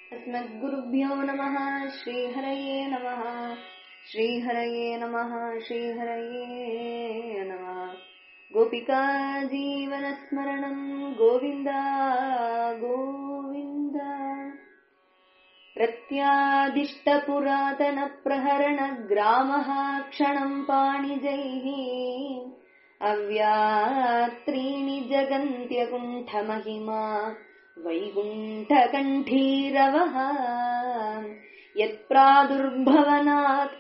अस्मद्गुरुभ्यो नमः श्रीहरये नमः श्रीहरये नमः श्रीहरये नमः गोपिका जीवनस्मरणं गोविन्द गोविन्द प्रत्यादिष्टपुरातनप्रहरणग्रामः क्षणम् पाणिजैः अव्यात्रीणि जगन्त्यकुण्ठमहिमा वैकुण्ठकण्ठीरवः यत्प्रादुर्भवनात्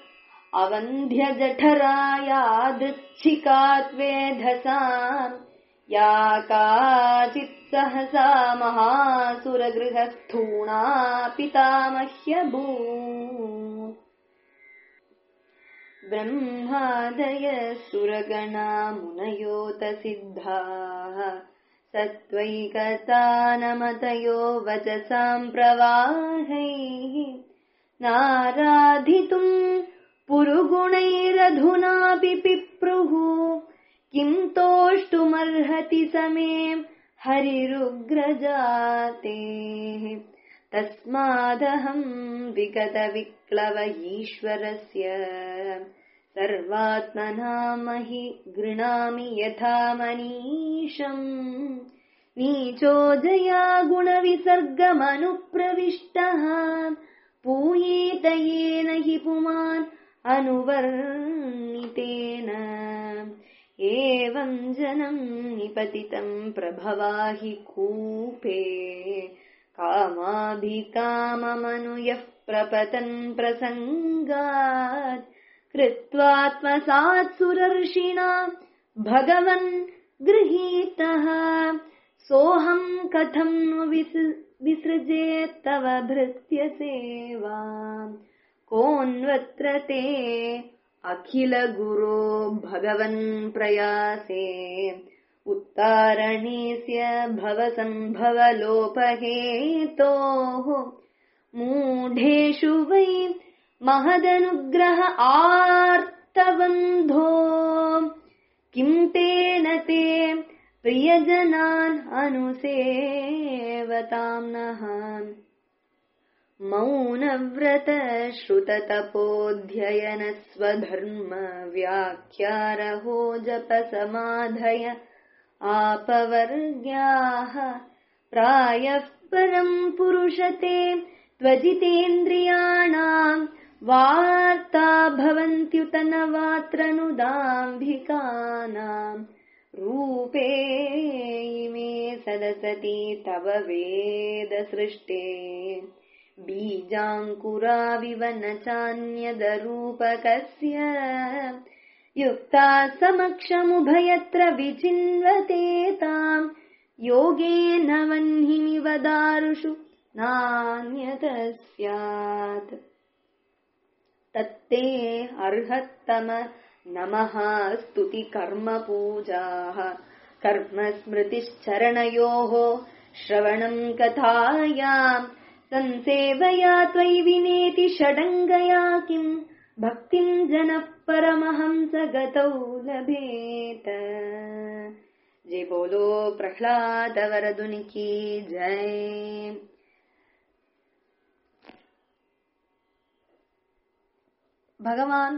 अवन्ध्यजठरायादृच्छिकात्वेधसाम् या काचित् सहसा महासुरगृहस्थूणा पितामह्यभू ब्रह्मादय सुरगणा मुनयोत सिद्धाः सत्त्वैकतानमतयो वचसाम् प्रवाहैः नाराधितुम् पुरुगुणैरधुनापि पिप्रुः किम् तोष्टुमर्हति समे हरिरुग्रजातेः तस्मादहम् विगतविक्लव ईश्वरस्य सर्वात्मना महि गृणामि यथा मनीषम् नीचो जया गुणविसर्गमनुप्रविष्टः पूयेत येन हि पुमान् अनुवर्णितेन एवम् जनम् निपतितम् प्रभवाहि कूपे कामाभिकाममनुयः प्रपतन् प्रसङ्गात् कृत्वात्मसात् सुरर्षिणा भगवन् गृहीतः सोऽहम् कथम् नु विसृजेत् तव भृत्यसेवा कोऽन्वत्र ते अखिल गुरो भगवन् प्रयासे उत्तारणेस्य भवसम्भवलोपहेतोः मूढेषु वै महदनुग्रह आर्तबन्धो किम् तेन ते प्रियजनान् अनुसेवताम् नः मौनव्रत श्रुततपोऽध्ययन स्वधर्म व्याख्यारहो जप समाधय आपवर्ग्याः प्रायः परम् पुरुषते त्वजितेन्द्रियाणाम् वार्ता भवन्त्युत न वात्रनुदाम्भिकानाम् रूपे इमे सदसति तव वेदसृष्टे बीजाङ्कुराविव न चान्यदरूपकस्य युक्ता समक्षमुभयत्र विचिन्वते ताम् योगेन वह्निमिव दारुषु नान्यत स्यात् तत्ते अर्हत्तम नमः स्तुतिकर्मपूजाः कर्मस्मृतिश्चरणयोः श्रवणम् कथायाम् संसेवया त्वयि विनेति षडङ्गया किम् भक्तिम् जनः परमहंस गतौ लभेत जय बोलो प्रह्लाद वरदुनि की जय பகவான்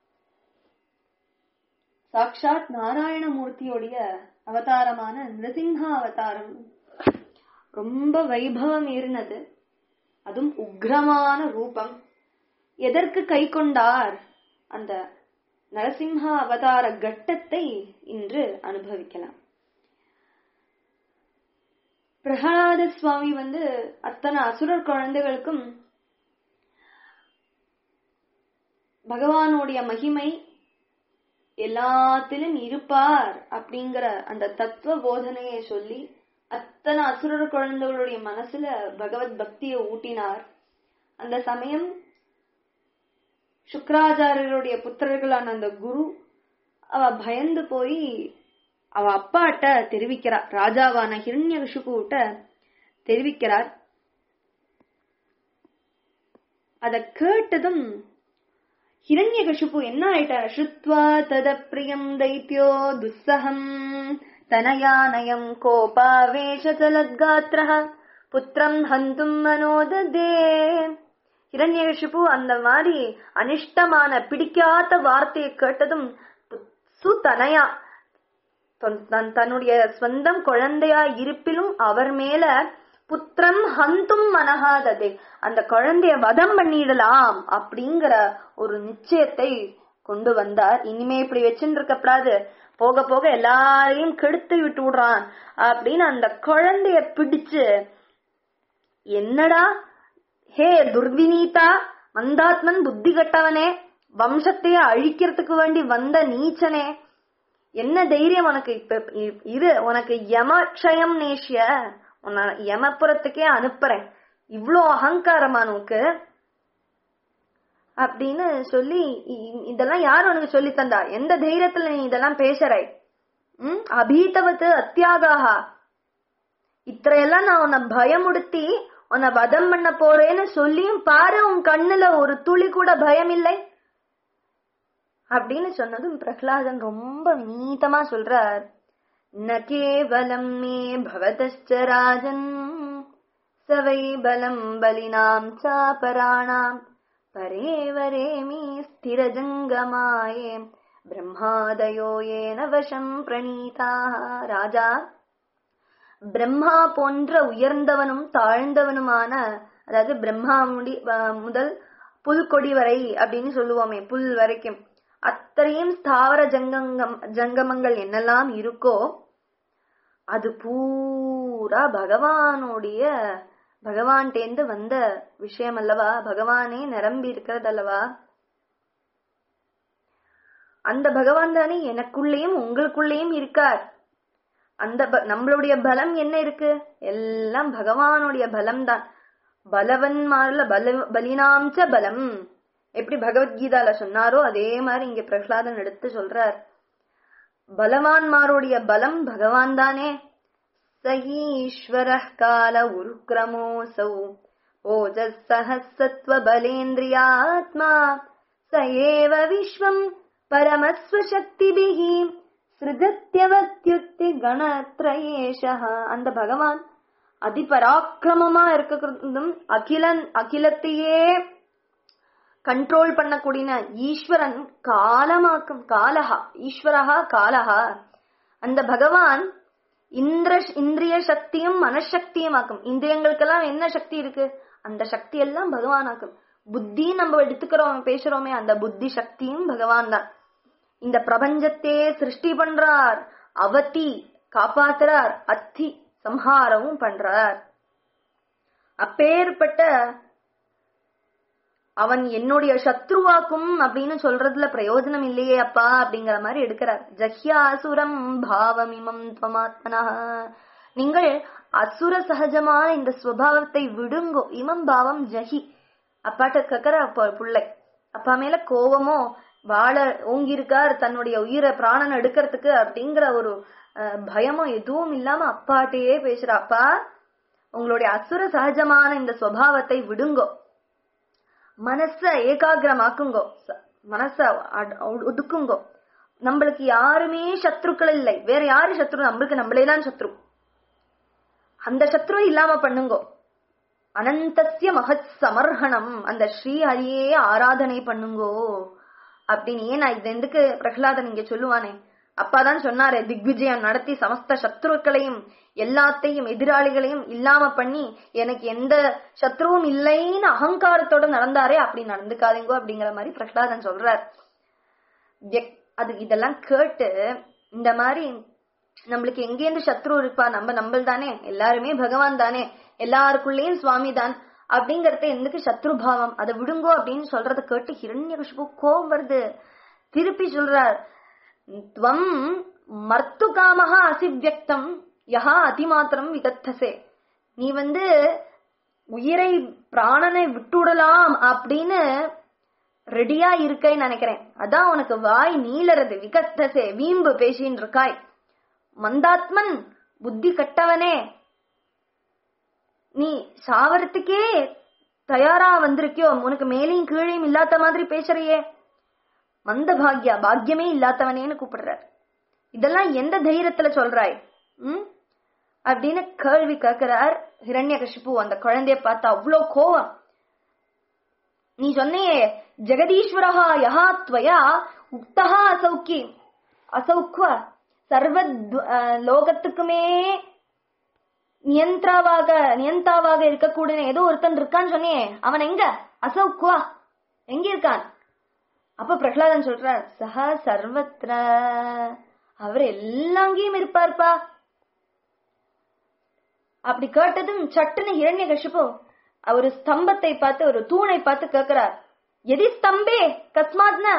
சாக்ஷாத் நாராயணமூர்த்தியோடைய அவதாரமான நிருசிம்ஹா அவதாரம் ரொம்ப வைபவம் இருந்தது அதுவும் உக்ரமான ரூபம் எதற்கு கை கொண்டார் அந்த நரசிம்ஹா அவதார கட்டத்தை இன்று அனுபவிக்கலாம் பிரகலாத சுவாமி வந்து அத்தனை அசுரர் குழந்தைகளுக்கும் பகவானுடைய மகிமை எல்லாத்திலும் இருப்பார் அப்படிங்கிற அந்த தத்துவ போதனையை சொல்லி அத்தனை அசுரர் குழந்தைகளுடைய மனசுல பகவத் பக்தியை ஊட்டினார் அந்த சமயம் சுக்கராச்சாரியருடைய புத்திரர்களான அந்த குரு அவ பயந்து போய் அவ அப்பாட்ட தெரிவிக்கிறார் ராஜாவான ஹிரண்யகிஷுகிட்ட தெரிவிக்கிறார் அத கேட்டதும் ஹிரண்யகசிபு என்ன ஆயிட்டார் ஸ்ருத்வா தத பிரியம் தைத்யோ துஸ்ஸகம் தனயானயம் கோபாவேஷ சலத்காத்திரः புத்திரம் ஹந்தும் மனோததே ஹிரண்யகசிபு அந்த மாதிரி அனிஷ்டமான பிடிக்காத வார்த்தையை கேட்டதும் சுதனையா தன் தன்னுடைய சொந்தம் குழந்தையா இருப்பிலும் அவர் மேல புத்திரம் ஹந்தும் மனகாததே அந்த குழந்தைய வதம் பண்ணிடலாம் அப்படிங்கிற ஒரு நிச்சயத்தை கொண்டு வந்தார் இனிமே இப்படி வச்சுட்டு இருக்கப்படாது போக போக எல்லாரையும் கெடுத்து விட்டு விடுறான் அப்படின்னு அந்த குழந்தைய பிடிச்சு என்னடா ஹே துர்வினீதா மந்தாத்மன் புத்தி கட்டவனே வம்சத்தையே அழிக்கிறதுக்கு வேண்டி வந்த நீச்சனே என்ன தைரியம் உனக்கு இப்ப இரு உனக்கு யமக்ஷயம் நேஷ்ய உன்னை யமபுரத்துக்கே அனுப்புறேன் இவ்ளோ அகங்காரமா உனக்கு அப்படின்னு சொல்லி இதெல்லாம் யார் உனக்கு சொல்லி தந்தா எந்த தைரியத்துல நீ இதெல்லாம் பேசுறாய் உம் அபீதவத்து அத்தியாகாகா இத்தையெல்லாம் நான் உன்னை பயமுடுத்தி உன்னை வதம் பண்ண போறேன்னு சொல்லியும் பாரு உன் கண்ணுல ஒரு துளி கூட பயம் இல்லை அப்படின்னு சொன்னதும் பிரகலாதன் ரொம்ப நீதமா சொல்றார் ந கேவலம் மே பவதச்ச ராஜன் சவை பலம் பலினாம் சாபராணாம் பரே வரேமி ஸ்திரஜங்கமாயே பிரம்மாதயோ ஏன வசம் பிரணீதா ராஜா பிரம்மா போன்ற உயர்ந்தவனும் தாழ்ந்தவனுமான அதாவது பிரம்மா முடி முதல் புல்கொடி வரை அப்படின்னு சொல்லுவோமே புல் வரைக்கும் அத்தனையும் ஸ்தாவர ஜங்கங்கம் ஜங்கமங்கள் என்னெல்லாம் இருக்கோ அது பூரா பகவானுடைய பகவான்டேந்து வந்த விஷயம் அல்லவா பகவானே நிரம்பி இருக்கிறது அல்லவா அந்த பகவான் தானே எனக்குள்ளேயும் உங்களுக்குள்ளேயும் இருக்கார் அந்த நம்மளுடைய பலம் என்ன இருக்கு எல்லாம் பகவானுடைய பலம் தான் பலவன்மார்ல பல பலினாம்ச பலம் எப்படி பகவத்கீதால சொன்னாரோ அதே மாதிரி இங்க பிரகலாதன் எடுத்து சொல்றார் பலவான்மாருடைய பலம் பகவான் தானே சகீஸ்வர கால உருக்கிரமோசௌ ஓஜசஹசத்வ பலேந்திரியாத்மா ச ஏவ விஸ்வம் பரமஸ்வசக்திபிகி சிருஜத்யவத்யுக்தி கணத்ரயேஷா அந்த பகவான் அதிபராக்கிரமமா இருக்கிறதும் அகிலன் அகிலத்தையே கண்ட்ரோல் பண்ணக்கூடிய ஈஸ்வரன் காலமாக்கும் காலஹா ஈஸ்வரஹா காலஹா அந்த பகவான் இந்திர இந்திரிய சக்தியும் மனசக்தியும் ஆக்கும் இந்திரியங்களுக்கெல்லாம் என்ன சக்தி இருக்கு அந்த சக்தி எல்லாம் பகவான் ஆக்கும் புத்தி நம்ம எடுத்துக்கிறோம் பேசுறோமே அந்த புத்தி சக்தியும் பகவான் தான் இந்த பிரபஞ்சத்தையே சிருஷ்டி பண்றார் அவதி காப்பாத்துறார் அத்தி சம்ஹாரமும் பண்றார் அப்பேற்பட்ட அவன் என்னுடைய சத்ருவாக்கும் அப்படின்னு சொல்றதுல பிரயோஜனம் இல்லையே அப்பா அப்படிங்கிற மாதிரி எடுக்கிறார் ஜஹ்யாசுரம் பாவமிமம் துவமாத்மனா நீங்கள் அசுர சகஜமான இந்த சுவாவத்தை விடுங்கோ இமம் பாவம் ஜஹி அப்பாட்ட கக்கற புள்ளை அப்பா மேல கோவமோ வாழ ஓங்கியிருக்கார் தன்னுடைய உயிரை பிராணன் எடுக்கிறதுக்கு அப்படிங்கிற ஒரு பயமோ எதுவும் இல்லாம அப்பாட்டையே பேசுற அப்பா உங்களுடைய அசுர சகஜமான இந்த சுவாவத்தை விடுங்கோ மனச ஏகாகிரமாக்குங்கோ மனச ஒதுக்குங்கோ நம்மளுக்கு யாருமே சத்ருக்கள் இல்லை வேற யாரு சத்ரு நம்மளுக்கு நம்மளே தான் சத்ரு அந்த சத்ரு இல்லாம பண்ணுங்கோ அனந்தசிய மகத் சமர்ஹணம் அந்த ஸ்ரீ ஹரியே ஆராதனை பண்ணுங்கோ அப்படின்னு ஏன் நான் இது எதுக்கு பிரகலாதன் இங்க சொல்லுவானே அப்பாதான் சொன்னாரு திக்விஜயம் நடத்தி சமஸ்த சத்ருக்களையும் எல்லாத்தையும் எதிராளிகளையும் இல்லாம பண்ணி எனக்கு எந்த சத்ருவும் இல்லைன்னு அகங்காரத்தோட நடந்தாரே அப்படி நடந்துக்காதீங்கோ அப்படிங்கிற மாதிரி பிரகலாதன் சொல்றார் அது இதெல்லாம் கேட்டு இந்த மாதிரி நம்மளுக்கு எங்கேருந்து சத்ரு இருப்பா நம்ம நம்மள் தானே எல்லாருமே பகவான் தானே எல்லாருக்குள்ளேயும் சுவாமி தான் அப்படிங்கறத எந்துக்கு சத்ருபாவம் அதை விடுங்கோ அப்படின்னு சொல்றத கேட்டு ஹிரண்யகசிபு கோபம் வருது திருப்பி சொல்றார் துவம் மர்த்து காமஹா அசிவியக்தம் யஹா அதிமாத்திரம் விதத்தசே நீ வந்து உயிரை பிராணனை விட்டுடலாம் அப்படின்னு ரெடியா இருக்கேன்னு நினைக்கிறேன் அதான் உனக்கு வாய் நீளறது விகத்தசே வீம்பு பேசின்னு இருக்காய் மந்தாத்மன் புத்தி கட்டவனே நீ சாவரத்துக்கே தயாரா வந்திருக்கியோ உனக்கு மேலையும் கீழையும் இல்லாத மாதிரி பேசுறியே மந்த பாக்யா பாக்யமே இல்லாதவனேன்னு கூப்பிடுறார் இதெல்லாம் எந்த தைரியத்துல சொல்றாய் உம் அப்படின்னு கேள்வி கேட்கிறார் ஹிரண்யகசிபு அந்த குழந்தைய பார்த்து அவ்வளோ கோவம் நீ சொன்னியே ஜெகதீஸ்வரஹா யஹா துவயா உக்தஹா அசௌக்கி அசௌக்வ சர்வ லோகத்துக்குமே நியந்திராவாக நியந்தாவாக இருக்கக்கூடிய ஏதோ ஒருத்தன் இருக்கான்னு சொன்னியே அவன் எங்க அசௌக்வா எங்க இருக்கான் அப்ப பிரகலாதன் சொல்றார் சஹா சர்வத்ர அவர் எல்லாங்கேயும் இருப்பார்ப்பா அப்படி கேட்டதும் சட்டுன்னு ஹிரண்ய கஷிப்பு ஒரு ஸ்தம்பத்தை பார்த்து ஒரு தூணை பார்த்து கேட்கிறார் எதி ஸ்தம்பே கஸ்மாத்னா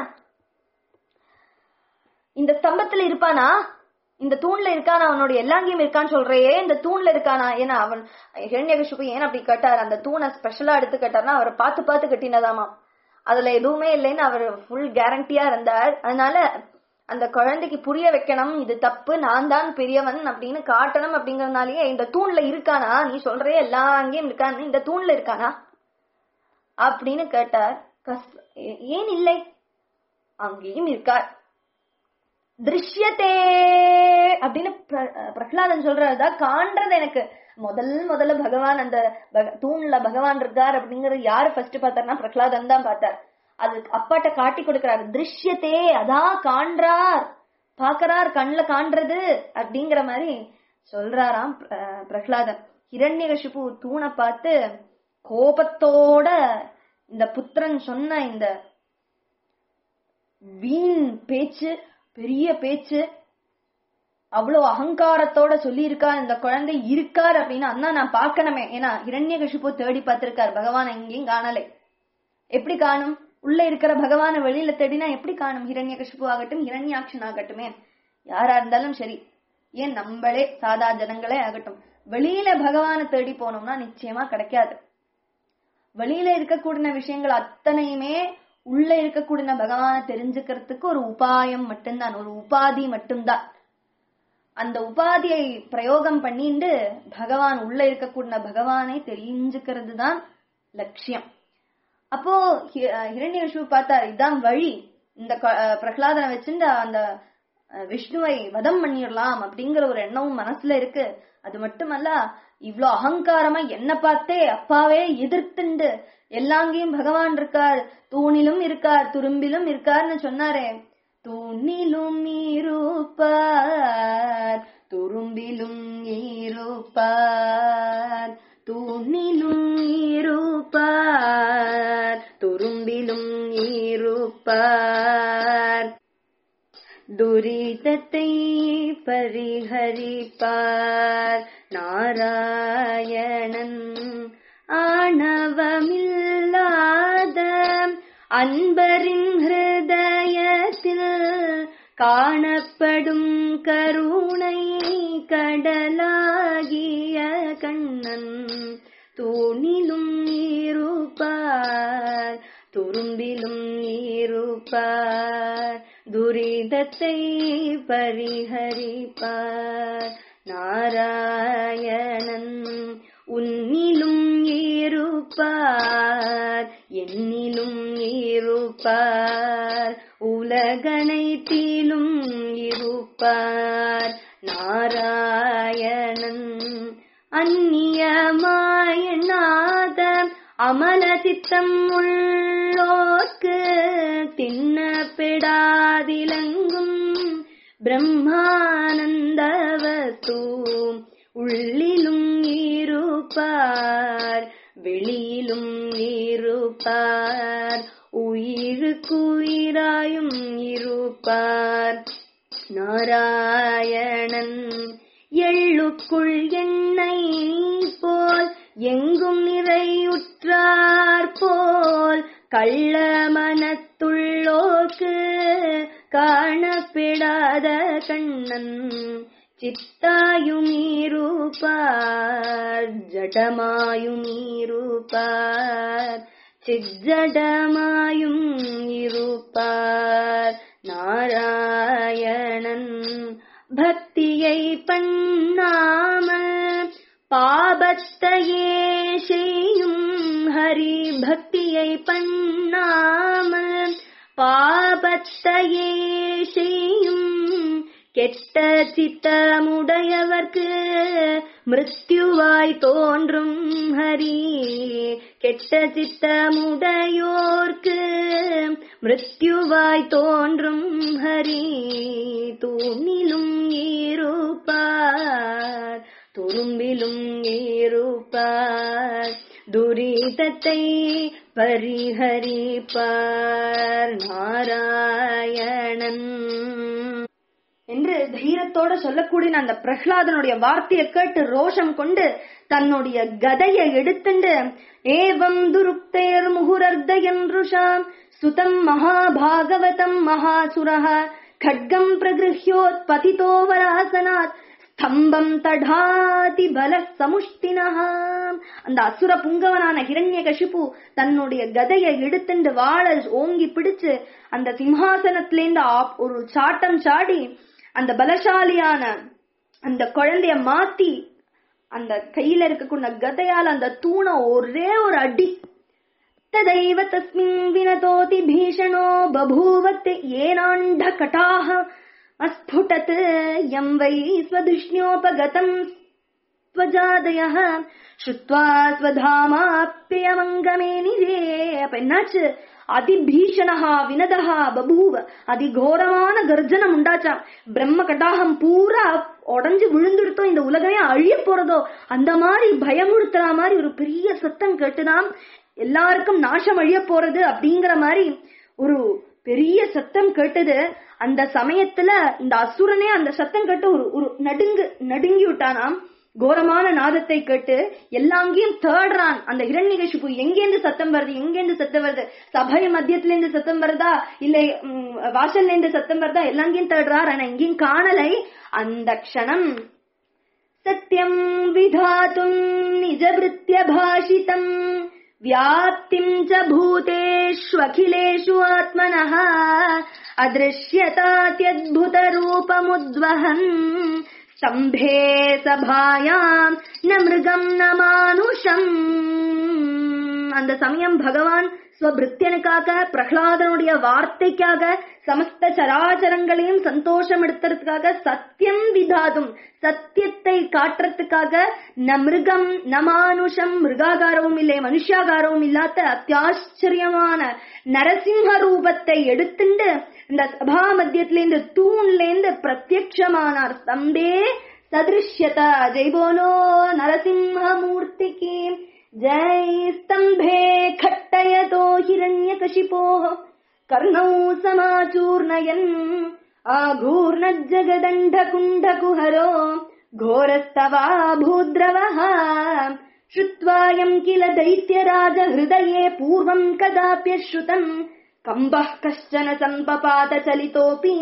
இந்த ஸ்தம்பத்துல இருப்பானா இந்த தூண்ல இருக்கானா அவனோட எல்லாங்கேயும் இருக்கான்னு சொல்றையே இந்த தூண்ல இருக்கானா ஏன்னா அவன் ஹிரண்யகஷிப்பு ஏன் அப்படி கேட்டார் அந்த தூணை ஸ்பெஷலா எடுத்து கேட்டார்னா அவரை பார்த்து பார்த்து கட்டினதாமா அதுல எதுவுமே இல்லைன்னு அவர் ஃபுல் கேரண்டியா இருந்தார் அதனால அந்த குழந்தைக்கு புரிய வைக்கணும் இது தப்பு நான் தான் பெரியவன் அப்படின்னு காட்டணும் அப்படிங்கறதுனாலயே இந்த தூண்ல இருக்கானா நீ சொல்றே எல்லா அங்கேயும் இருக்கான்னு இந்த தூண்ல இருக்கானா அப்படின்னு கேட்டார் கஸ் ஏன் இல்லை அங்கேயும் இருக்கார் திருஷ்யத்தே அப்படின்னு பிரகலாதன் சொல்றதா காண்றது எனக்கு முதல் முதல்ல பகவான் அந்த தூண்ல பகவான் இருக்கார் அப்படிங்கறது யாரு ஃபர்ஸ்ட் பார்த்தார்னா பிரகலாதன் தான் பார்த்தார் அது அப்பாட்ட காட்டி கொடுக்கிறார் திருஷ்யத்தே அதான் காண்றார் பாக்கறார் கண்ணுல காண்றது அப்படிங்கிற மாதிரி சொல்றாராம் பிரகலாதன் ஹிரண்யகசிபு தூணை பார்த்து கோபத்தோட இந்த புத்திரன் சொன்ன இந்த வீண் பேச்சு பெரிய பேச்சு அவ்வளவு அகங்காரத்தோட சொல்லி இருக்கார் இந்த குழந்தை இருக்கார் அப்படின்னு அண்ணா நான் பார்க்கணுமே ஏன்னா ஹிரண்யகசிபு தேடி பார்த்திருக்கார் பகவான் எங்கேயும் காணலை எப்படி காணும் உள்ள இருக்கிற பகவான வெளியில தேடினா எப்படி காணும் ஹிரண்யகசிபு ஆகட்டும் ஹிரண்யாட்சன் ஆகட்டுமே யாரா இருந்தாலும் சரி ஏன் நம்மளே சாதா ஜனங்களே ஆகட்டும் வெளியில பகவான தேடி போனோம்னா நிச்சயமா கிடைக்காது வெளியில இருக்கக்கூடிய விஷயங்கள் அத்தனையுமே உள்ள இருக்கக்கூடிய பகவான தெரிஞ்சுக்கிறதுக்கு ஒரு உபாயம் மட்டும்தான் ஒரு உபாதி மட்டும்தான் அந்த உபாதியை பிரயோகம் பண்ணிட்டு பகவான் உள்ள இருக்கக்கூடிய பகவானை தெரிஞ்சுக்கிறது தான் லட்சியம் அப்போ ஹிரண்யவிஷ்ணு பார்த்தார் இதான் வழி இந்த பிரகலாதனை வச்சுட்டு அந்த விஷ்ணுவை வதம் பண்ணிடலாம் அப்படிங்கிற ஒரு எண்ணமும் மனசுல இருக்கு அது மட்டுமல்ல இவ்ளோ அகங்காரமா என்ன பார்த்தே அப்பாவே எதிர்த்துண்டு எல்லாங்கேயும் பகவான் இருக்கார் தூணிலும் இருக்கார் துரும்பிலும் இருக்கார்னு சொன்னாரே தூணிலும் இருப்பார் துரும்பிலும் இருப்பார் தூணிலும் இருப்பார் துரும்பிலும் இருப்பார் துரிதத்தை பரிஹரிப்பார் நாராயணன் ஆணவமில்லாத அன்பரின் ஹிருதயத்தில் காணப்படும் கருணை கடலாகிய கண்ணன் தூணிலும் இருப்பார் துரும்பிலும் இருப்பார் துரிதத்தை பரிஹரிப்பார் நாராயணன் உன்னிலும் இருப்பார் என்னிலும் இருப்பார் உலகனைத்திலும் இருப்பார் நாராயணன் அந்நியமாயநாத அமல சித்தம் உள்ளோர்க்கு தின்னப்பெடாதிலங்கும் பிரம்மானந்தவத்து உள்ளிலும் இருப்பார் வெளியிலும் இருப்பார் உயிருக்குயிராயும் இருப்பார் நாராயணன் எள்ளுக்குள் எண்ணெய் போல் எங்கும் நிறையுற்றார் போல் கள்ள மனத்துள்ளோக்கு காணப்பெடாத கண்ணன் சித்தாயும் இருப்பார் ஜடமாயும் இருப்பார் சிஜடமாயும் இருப்பார் நாராயணன் பக்தியை பண்ணாமல் பாபத்தையே செய்யும் ஹரி பக்தியை பண்ணாமல் பாபத்தையே செய்யும் கெட்ட சித்தமுடையவர்க்கு மிருத்யுவாய் தோன்றும் ஹரி கெட்ட சித்தமுடையோர்க்கு மிருத்யுவாய் தோன்றும் ஹரி தூணிலும் இருப்பார் துரும்பிலும் இருப்பார் துரிதத்தை பரிஹரிப்பார் நாராயணன் என்று தீரத்தோட சொல்லக்கூடிய அந்த பிரஹ்லாதனுடைய வார்த்தையை கேட்டு ரோஷம் கொண்டு தன்னுடைய கதையை எடுத்துண்டு ஏவம் துருக்தேர் முகுரர்த என்றுஷாம் சுதம் மகாபாகவதம் மகாசுரஹ खड्गम् प्रगृह्योत्पतितो वरासनात् ஸ்தம்பம் தடாதி பல சமுஷ்டினஹ அந்த அசுர புங்கவனான ஹிரண்யகசிபு தன்னுடைய கதையை எடுத்துண்டு வாழ ஓங்கி பிடிச்சு அந்த சிம்ஹாசனத்திலேந்து ஆப்- ஒரு சாட்டம் சாடி அந்த பலசாலியான அந்த குழந்தைய மாத்தி அந்த கையில இருக்கக்கூடிய கதையால அந்த தூணை ஒரே ஒரு அடி तदैव तस्मिन् विनतोति भीषणो बभूवत् येनाण्ढकटाः अस्फुटत् यं वै स्वधिष्ण्योपगतम् स्वजादयः श्रुत्वा स्वधामाप्यमङ्गमे निरे அப்ப என்னாச்சு அதிபீஷணஹா வினதஹா பபூவ அதிகோரமான கர்ஜனம் உண்டாச்சாம் பிரம்ம கடாகம் பூரா உடஞ்சு விழுந்துடுத்தோ இந்த உலகமே அழிய போறதோ அந்த மாதிரி பயமுறுத்துற மாதிரி ஒரு பெரிய சத்தம் கேட்டுதான் எல்லாருக்கும் நாசம் அழிய போறது அப்படிங்கிற மாதிரி ஒரு பெரிய சத்தம் கேட்டது அந்த சமயத்துல இந்த அசுரனே அந்த சத்தம் கேட்டு ஒரு ஒரு நடுங்கு நடுங்கி விட்டானாம் கோரமான நாதத்தை கேட்டு எல்லாங்கேயும் தேடுறான் அந்த ஹிரண்யகசிபு எங்கேந்து சத்தம் வருது எங்கேந்து சத்தம் வருது சபை மத்தியத்துல இருந்து சத்தம் வருதா இல்ல ம், வாசல்ல இருந்து சத்தம் வருதா எல்லாங்கேயும் தேடுறார் ஆனா எங்கேயும் காணலை அந்த க்ஷணம் सत्यम् विधातुम् निजभृत्यभाषितम् व्याप्तिम् च भूतेष्वखिलेषु आत्मनः अदृश्यतात्यद्भुतरूपमुद्वहन् स्तम्भे सभायाम् न மிருகம் ந மானுஷம் அந்த சமயம் பகவான் ஸ்வபிருத்தியனுக்காக பிரகலாதனுடைய வார்த்தைக்காக சமஸ்த சராச்சரங்களையும் சந்தோஷம் எடுத்துறதுக்காக சத்தியம் விதாதும் சத்தியத்தை காட்டுறதுக்காக ந மிருகம் ந மானுஷம் மிருகாகாரமும் இல்லை மனுஷாகாரமும் இல்லாத அத்தியாச்சரியமான நரசிம்ம ரூபத்தை எடுத்துண்டு இந்த சபா மத்தியத்துல இந்த தூண்ல இருந்து பிரத்யக்ஷமானார் ஸ்தம்பே சதிருஷ்யத ஜெய் போலோ நரசிம்மமூர்த்திக்கு ஜெய் ஸ்தம்பே खट्टयतो हिरण्यकशिपोः कर्णौ समाचूर्णयन् आघूर्णज्जगदण्डकुण्डकुहरो घोरस्तवा भूद्रवः श्रुत्वायम् किल दैत्यराज हृदये पूर्वम् कदाप्यश्रुतम् कम्बः कश्चन सम्पपात चलितोऽपि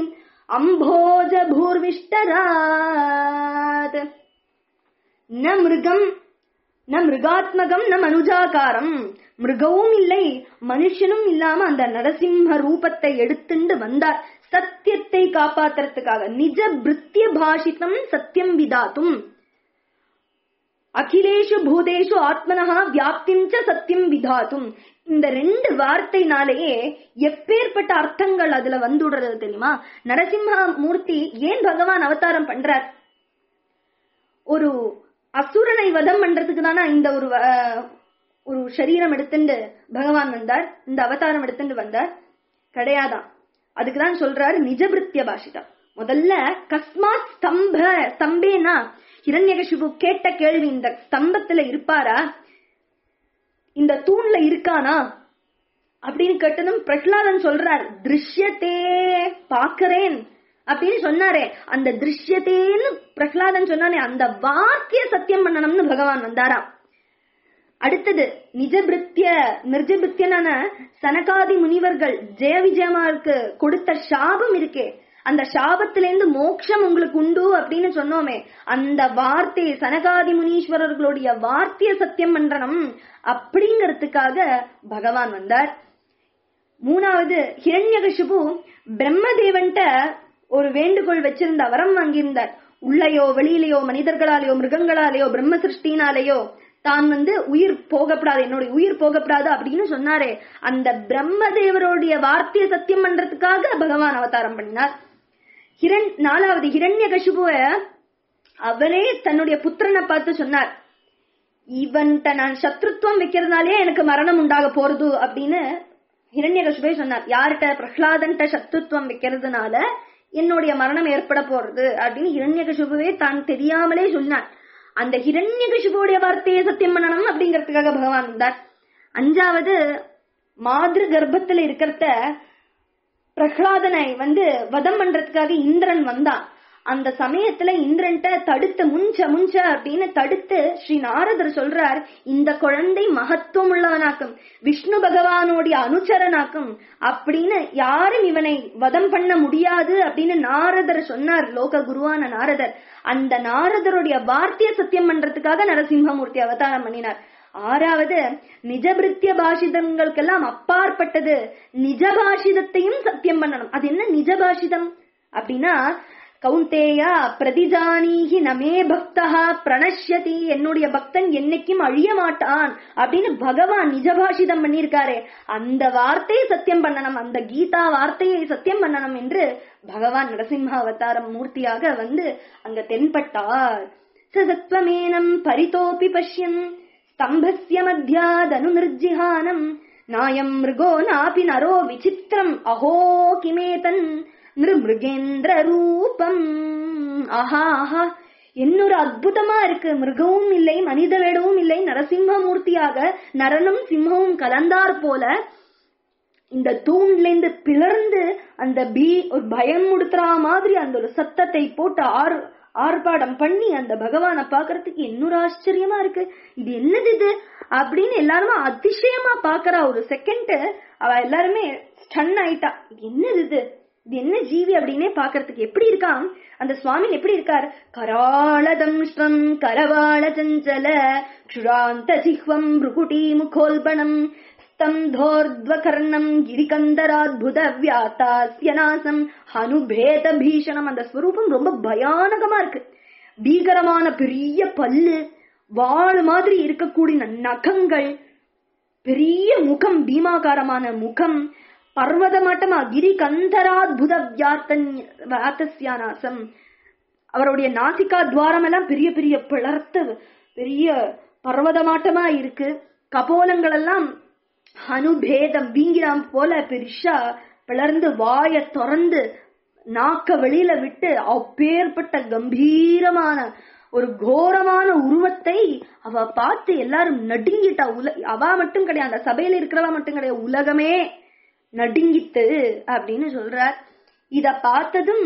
अम्भोजभूर्विष्टरात् न மிருகம் ந மிருகாத்மகம் ந மனுஜாகாரம் மிருகவும் இல்லை மனுஷனும் இல்லாம அந்த நரசிம்ம ரூபத்தை எடுத்துண்டு வந்தார் சத்தியத்தை காப்பாத்துறதுக்காக நிஜ பிருத்திய பாஷிதம் சத்தியம் விதாத்தும் அகிலேஷு பூதேஷு ஆத்மனஹா வியாப்திம் ச சத்தியம் விதாத்தும் இந்த ரெண்டு வார்த்தைனாலேயே எப்பேற்பட்ட அர்த்தங்கள் அதுல வந்துடுறது தெரியுமா நரசிம்ம மூர்த்தி ஏன் பகவான் அவதாரம் பண்றார் ஒரு அசுரனை வதம் பண்றதுக்கு தானே இந்த ஒரு அஹ், ஒரு சரீரம் எடுத்துண்டு பகவான் வந்தார் இந்த அவதாரம் எடுத்துட்டு வந்தார் கிடையாதான் அதுக்குதான் சொல்றாரு நிஜபிருத்திய பாஷிதம் முதல்ல கஸ்மாத் ஸ்தம்ப ஸ்தம்பேனா ஹிரண்யகசிபு கேட்ட கேள்வி இந்த ஸ்தம்பத்துல இருப்பாரா இந்த தூண்ல இருக்கானா அப்படின்னு கேட்டதும் பிரகலாதன் சொல்றார் திருஷ்யத்தே பாக்குறேன் அப்படின்னு சொன்னாரே அந்த திருஷ்யத்தேன்னு பிரகலாதன் சொன்னானே அந்த வாக்கிய சத்தியம் பண்ணணும்னு பகவான் வந்தாராம் அடுத்தது நிஜபிருத்திய நிர்ஜபிருத்தியனான சனகாதி முனிவர்கள் ஜெய விஜயமாருக்கு கொடுத்த சாபம் இருக்கே அந்த சாபத்திலேருந்து மோட்சம் உங்களுக்கு உண்டு அப்படின்னு சொன்னோமே அந்த வார்த்தை சனகாதி முனீஸ்வரர்களுடைய வார்த்தைய சத்தியம் பண்றணும் அப்படிங்கறதுக்காக பகவான் வந்தார் மூணாவது ஹிரண்யகசிபு பிரம்மதேவன்ட்ட ஒரு வேண்டுகோள் வச்சிருந்த வரம் வாங்கியிருந்தார் உள்ளையோ வெளியிலையோ மனிதர்களாலேயோ மிருகங்களாலேயோ பிரம்ம சிருஷ்டினாலேயோ தான் வந்து உயிர் போகப்படாது என்னுடைய உயிர் போகப்படாது அப்படின்னு சொன்னாரே அந்த பிரம்மதேவருடைய வார்த்தையை சத்தியம் பண்றதுக்காக பகவான் அவதாரம் பண்ணினார் ஹிரண் நாலாவது ஹிரண்ய அவரே தன்னுடைய புத்திரனை பார்த்து சொன்னார் இவன்கிட்ட நான் சத்ருத்துவம் வைக்கிறதுனாலே எனக்கு மரணம் உண்டாக போறது அப்படின்னு ஹிரண்யகசுபே சொன்னார் யார்கிட்ட பிரஹ்லாதன்ட்ட சத்ருத்துவம் வைக்கிறதுனால என்னுடைய மரணம் ஏற்பட போறது அப்படின்னு ஹிரண்யகசுபுவே தான் தெரியாமலே சொன்னார் அந்த ஹிரண்யகசுபுடைய வார்த்தையை சத்தியம் பண்ணணும் அப்படிங்கறதுக்காக பகவான் வந்தார் அஞ்சாவது மாதிரி கர்ப்பத்துல இருக்கிறத பிரஹ்லாதனை வந்து வதம் பண்றதுக்காக இந்திரன் வந்தான் அந்த சமயத்துல இந்திரன்ட்ட தடுத்து முஞ்ச முஞ்ச அப்படின்னு தடுத்து ஸ்ரீ நாரதர் சொல்றார் இந்த குழந்தை மகத்துவம் உள்ளவனாக்கும் விஷ்ணு பகவானுடைய அனுச்சரனாக்கும் அப்படின்னு யாரும் இவனை வதம் பண்ண முடியாது அப்படின்னு நாரதர் சொன்னார் லோக குருவான நாரதர் அந்த நாரதருடைய வார்த்தையை சத்தியம் பண்றதுக்காக நரசிம்மமூர்த்தி அவதாரம் பண்ணினார் ஆறாவது நிஜபிருத்திய பாஷிதங்களுக்கெல்லாம் அப்பாற்பட்டது நிஜ பாஷிதத்தையும் சத்தியம் பண்ணணும் அது என்ன நிஜ பாஷிதம் அப்படின்னா கவுந்தேயா பிரதிஜானீகி நமே பக்தா பிரணஷ்யதி என்னுடைய பக்தன் என்னைக்கும் அழிய மாட்டான் அப்படின்னு பகவான் நிஜபாஷிதம் பண்ணியிருக்காரே அந்த வார்த்தையை சத்தியம் பண்ணணும் அந்த கீதா வார்த்தையை சத்தியம் பண்ணணும் என்று பகவான் நரசிம்ம அவதாரம் மூர்த்தியாக வந்து அங்க தென்பட்டார் சதத்வமேனம் பரிதோபி பஷ்யன் ஸ்தம்பஸ்ய மத்தியாதனு நிர்ஜிஹானம் நாயம் மிருகோ நாபி நரோ விசித்திரம் அஹோ கிமேதன் நிருமிருகேந்திர ரூபம் ஆஹா ஆஹா என்னொரு அற்புதமா இருக்கு மிருகமும் இல்லை மனித வேடவும் இல்லை நரசிம்ம மூர்த்தியாக நரனும் சிம்மமும் கலந்தார் போல இந்த தூண்ல இருந்து பிளர்ந்து அந்த பீ ஒரு பயம் முடுத்துறா மாதிரி அந்த ஒரு சத்தத்தை போட்டு ஆர் ஆர்ப்பாடம் பண்ணி அந்த பகவானை பாக்குறதுக்கு இன்னொரு ஆச்சரியமா இருக்கு இது என்னது இது அப்படின்னு எல்லாருமே அதிசயமா பாக்குறா ஒரு செகண்ட் அவ எல்லாருமே ஸ்டன் ஆயிட்டா இது என்னது இது இது என்ன ஜீவி அப்படின்னே பாக்குறதுக்கு எப்படி இருக்கான் அந்த சுவாமி எப்படி இருக்கார் கராளதம்ஷ்டம் கரவாள சஞ்சல க்ஷுராந்த ஜிஹ்வம் ருகுட்டி முகோல்பணம் ஸ்தம்தோர்த்வகர்ணம் கிரிகந்தராத்புத வியாத்தாஸ்யநாசம் ஹனுபேத பீஷணம் அந்த ஸ்வரூபம் ரொம்ப பயானகமா இருக்கு பீகரமான பெரிய பல்லு வாள் மாதிரி இருக்கக்கூடிய நகங்கள் பெரிய முகம் பீமாகாரமான முகம் பர்வதமாட்டமா கிரி கந்தராத்புத வியாத்தஸ்யானாசம் அவருடைய நாசிகா துவாரம் எல்லாம் பெரிய பெரிய பிளர்த்து பெரிய பர்வதமாட்டமா இருக்கு கபோலங்கள் எல்லாம் அனுபேதம் வீங்கிராம் போல பெருசா பிளர்ந்து வாய திறந்து நாக்க வெளியில விட்டு அப்பேற்பட்ட கம்பீரமான ஒரு கோரமான உருவத்தை அவ பார்த்து எல்லாரும் நடுங்கிட்டா உல அவ மட்டும் கிடையாது அந்த சபையில இருக்கிறவா மட்டும் கிடையாது உலகமே நடுங்கித்து அப்படின்னு சொல்றார் இத பார்த்ததும்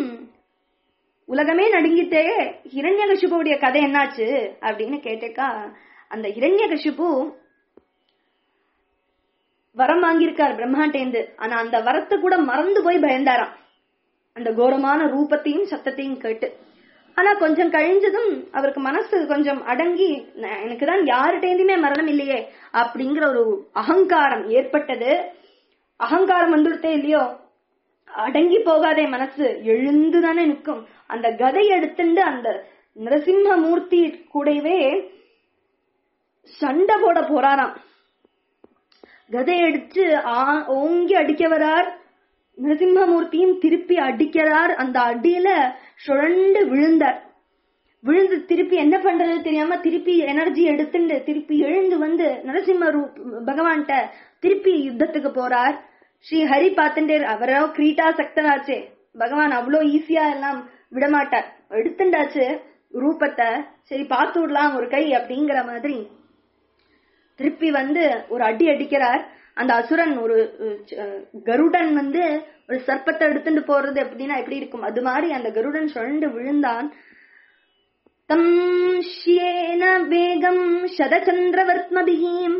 உலகமே நடுங்கித்தே ஹிரண்யகசிபுடைய கதை என்னாச்சு அப்படின்னு கேட்டேக்கா அந்த ஹிரண்யகசிபு வரம் வாங்கியிருக்கார் பிரம்மாண்டேந்து ஆனா அந்த வரத்தை கூட மறந்து போய் பயந்தாராம் அந்த கோரமான ரூபத்தையும் சத்தத்தையும் கேட்டு ஆனா கொஞ்சம் கழிஞ்சதும் அவருக்கு மனசு கொஞ்சம் அடங்கி எனக்கு தான் யாருட்டேந்துமே மரணம் இல்லையே அப்படிங்கிற ஒரு அகங்காரம் ஏற்பட்டது அகங்காரம் வந்துடுத்தே இல்லையோ அடங்கி போகாதே மனசு எழுந்து தானே நிற்கும் அந்த கதை எடுத்துண்டு அந்த நரசிம்ம மூர்த்தி கூடவே சண்டை போட போறாராம் கதை எடுத்து ஓங்கி அடிக்க வரார் நரசிம்மமூர்த்தியும் திருப்பி அடிக்கிறார் அந்த அடியில சுழண்டு விழுந்தார் விழுந்து திருப்பி என்ன பண்றது தெரியாம திருப்பி எனர்ஜி எடுத்துட்டு திருப்பி எழுந்து வந்து நரசிம்ம ரூப் பகவான்கிட்ட திருப்பி யுத்தத்துக்கு போறார் ஸ்ரீ ஹரி பார்த்துட்டே அவரோ கிரீட்டா சக்தனாச்சே பகவான் அவ்வளோ ஈஸியா எல்லாம் விடமாட்டார் எடுத்துண்டாச்சு ரூபத்தை சரி பார்த்து விடலாம் ஒரு கை அப்படிங்கிற மாதிரி திருப்பி வந்து ஒரு அடி அடிக்கிறார் அந்த அசுரன் ஒரு கருடன் வந்து ஒரு சர்ப்பத்தை எடுத்துட்டு போறது அப்படின்னா எப்படி இருக்கும் அது மாதிரி அந்த கருடன் சுழண்டு விழுந்தான் தம் ஷியேன வேகம் சதச்சந்திரவர்த்மபிஹீம்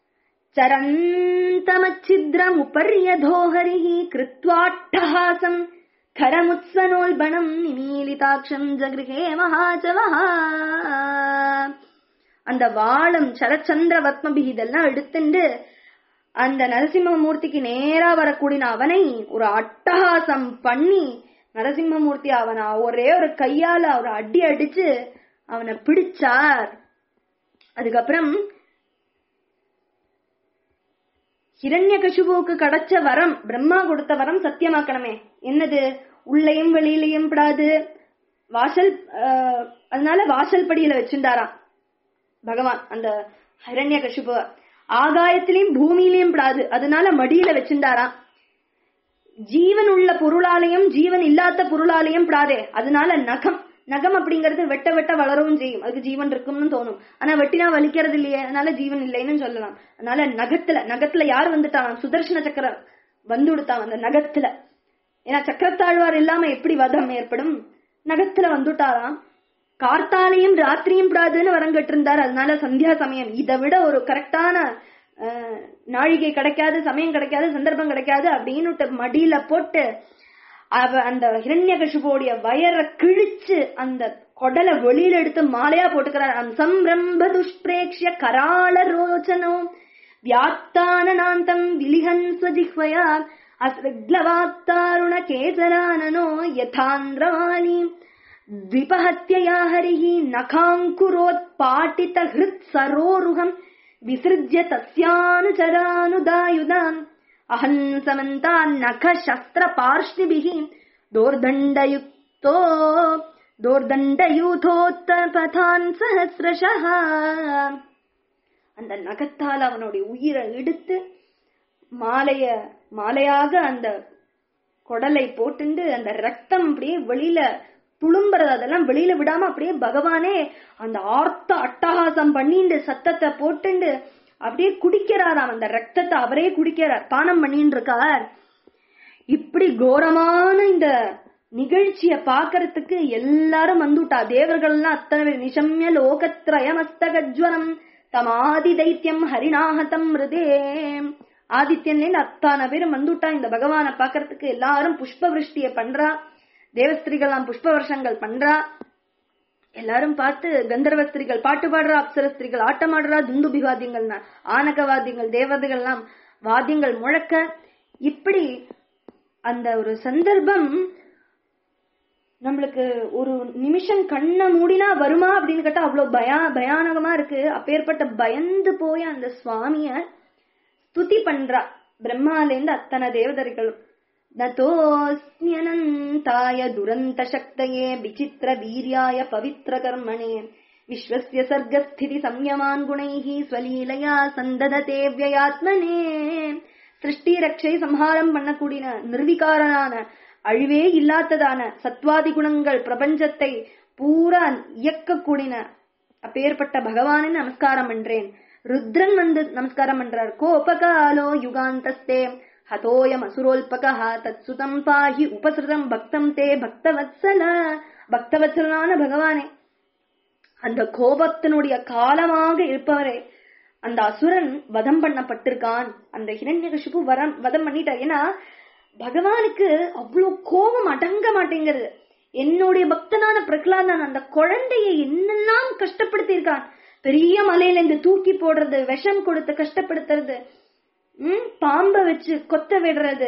चरन्तमच्छिद्रमुपर्यधोहरिः कृत्वाट्टहासम् खरमुत्सनोल्बणम् निमीलिताक्षम् जगृहे महाचवः அந்த வாழம் சரச்சந்திர வத்மபி இதெல்லாம் எடுத்துண்டு அந்த நரசிம்மமூர்த்திக்கு நேரா வரக்கூடிய அவனை ஒரு அட்டகாசம் பண்ணி நரசிம்மமூர்த்தி அவனை ஒரே ஒரு கையால ஒரு அடி அடிச்சு அவனை பிடிச்சார் அதுக்கப்புறம் ஹிரண்யகசுபுவுக்கு கிடைச்ச வரம் பிரம்மா கொடுத்த வரம் சத்தியமாக்கணுமே என்னது உள்ளையும் வெளியிலையும் படாது வாசல் ஆஹ், அதனால வாசல் படியில வச்சுட்டாராம் பகவான் அந்த ஹிரண்ய கஷிபுவ ஆகாயத்திலையும் பூமியிலையும் படாது அதனால மடியில வச்சுட்டாராம் ஜீவன் உள்ள பொருளாலயம் ஜீவன் இல்லாத பொருளாலயம் படாதே அதனால நகம் நகம் அப்படிங்கிறது வெட்ட வெட்ட வளரவும் செய்யும் அதுக்கு ஜீவன் இருக்கும்னு தோணும் ஆனா வெட்டினா வலிக்கிறது இல்லையே அதனால ஜீவன் இல்லைன்னு சொல்லலாம் அதனால நகத்துல நகத்துல யார் வந்துட்டான் சுதர்சன சக்கரம் வந்து விடுத்தான் அந்த நகத்துல ஏன்னா சக்கரத்தாழ்வார் இல்லாம எப்படி வதம் ஏற்படும் நகத்துல வந்துட்டாராம் கார்த்தாலையும் ராத்திரியும் விடாதுன்னு வரம் கட்டிருந்தார் அதனால சந்தியா சமயம் இதை விட ஒரு கரெக்டான அஹ், நாழிகை கிடைக்காது சமயம் கிடைக்காது சந்தர்ப்பம் கிடைக்காது அப்படின்னு மடியில போட்டு அவ அந்த ஹிரண்யகசிபுடைய வயரை கிழிச்சு அந்த கொடலை வெளியில எடுத்து மாலையா போட்டுக்கிறார் அந்த சம்பிரம்ப துஷ்பிரேக்ஷிய கராள ரோச்சனோ வியாத்தானநாந்தம் விலிஹன்ச ஜிஹ்வயா அஸ்ரக்லவாக்தாருண கேசரானனோ யதாந்திரவாணி द्विपहत्यया हरिः नखाङ्कुरोत्पाटित हृत् सरोरुहम् विसृज्य तस्यानुचरानुदायुधाम् अहम् समन्तान्नखशस्त्रपार्ष्णिभिः दोर्दण्डयुक्तो दोर्दण्डयूथोत्तपथान् सहस्रशः அந்த நகத்தால் அவனுடைய உயிரை எடுத்து மாலைய மாலையாக அந்த குடலை போட்டுண்டு அந்த ரத்தம் அப்படியே வெளியில துளும்புறது அதெல்லாம் வெளியில விடாம அப்படியே பகவானே அந்த ஆர்த்த அட்டகாசம் பண்ணிண்டு சத்தத்தை போட்டுண்டு அப்படியே குடிக்கிறாராம் அந்த ரத்தத்தை அவரே குடிக்கிறார் பானம் பண்ணிட்டு இருக்கார் இப்படி கோரமான இந்த நிகழ்ச்சிய பாக்குறதுக்கு எல்லாரும் வந்துட்டா தேவர்கள் எல்லாம் அத்தனை பேர் நிஷம்ய லோகத்ரயமஸ்தகஜ்வரம் தமாதி தைத்தியம் ஹரிநாகதம் மிருதே ஆதித்யன்ல அத்தனை பேரும் வந்துட்டா இந்த பகவானை பாக்குறதுக்கு எல்லாரும் புஷ்ப விருஷ்டிய பண்றா தேவஸ்திரிகள்லாம் புஷ்ப வருஷங்கள் பண்றா எல்லாரும் பார்த்து கந்தர்வ ஸ்திரிகள் பாட்டு பாடுறா அப்சர ஸ்திரிகள் ஆட்டம் ஆடுறா துந்துபி வாத்தியங்கள் ஆனக வாத்தியங்கள் தேவதைகள்லாம் வாத்தியங்கள் முழக்க இப்படி அந்த ஒரு சந்தர்ப்பம் நம்மளுக்கு ஒரு நிமிஷம் கண்ணை மூடினா வருமா அப்படின்னு கேட்டா அவ்வளவு பயா பயானகமா இருக்கு அப்பேற்பட்ட பயந்து போய் அந்த சுவாமிய ஸ்துதி பண்றா பிரம்மாலேருந்து அத்தனை தேவதர்களும் நதோஸ்மியனந்தாய துரந்த சக்தயே விசித்திர வீரியாய பவித்ர கர்மணே விஸ்வஸ்ய சர்க்கஸ்திதி சம்யமான் குணைः ஸ்வலீலையா சந்தததே வியயாத்மனே சிருஷ்டி ரக்ஷை சம்ஹாரம் பண்ணக்கூடிய நிர்விகாரனான அழிவே இல்லாததான சத்வாதி குணங்கள் பிரபஞ்சத்தை பூரா இயக்கக்கூடின அப்பேற்பட்ட பகவானை நமஸ்காரம் பண்றேன் ருத்ரன் வந்து நமஸ்காரம் பண்றார் கோபகாலோ யுகாந்தஸ்தே ஹதோயம் அசுரோல்பகா தத்சுதம் பாஹி உபசிருதம் பக்தம் தே பக்தவத்சல பக்தவத்சலனான பகவானே அந்த கோபத்தினுடைய காலமாக இருப்பவரே அந்த அசுரன் வதம் பண்ணப்பட்டிருக்கான் அந்த ஹிரண்யகசிபு வரம் வதம் பண்ணிட்டார் ஏன்னா பகவானுக்கு அவ்வளவு கோபம் அடங்க மாட்டேங்கிறது என்னுடைய பக்தனான பிரகலாதன் அந்த குழந்தையை என்னெல்லாம் கஷ்டப்படுத்தி இருக்கான் பெரிய மலையில இருந்து தூக்கி போடுறது விஷம் கொடுத்து கஷ்டப்படுத்துறது உம் பாம்ப வச்சு கொத்த விடுறது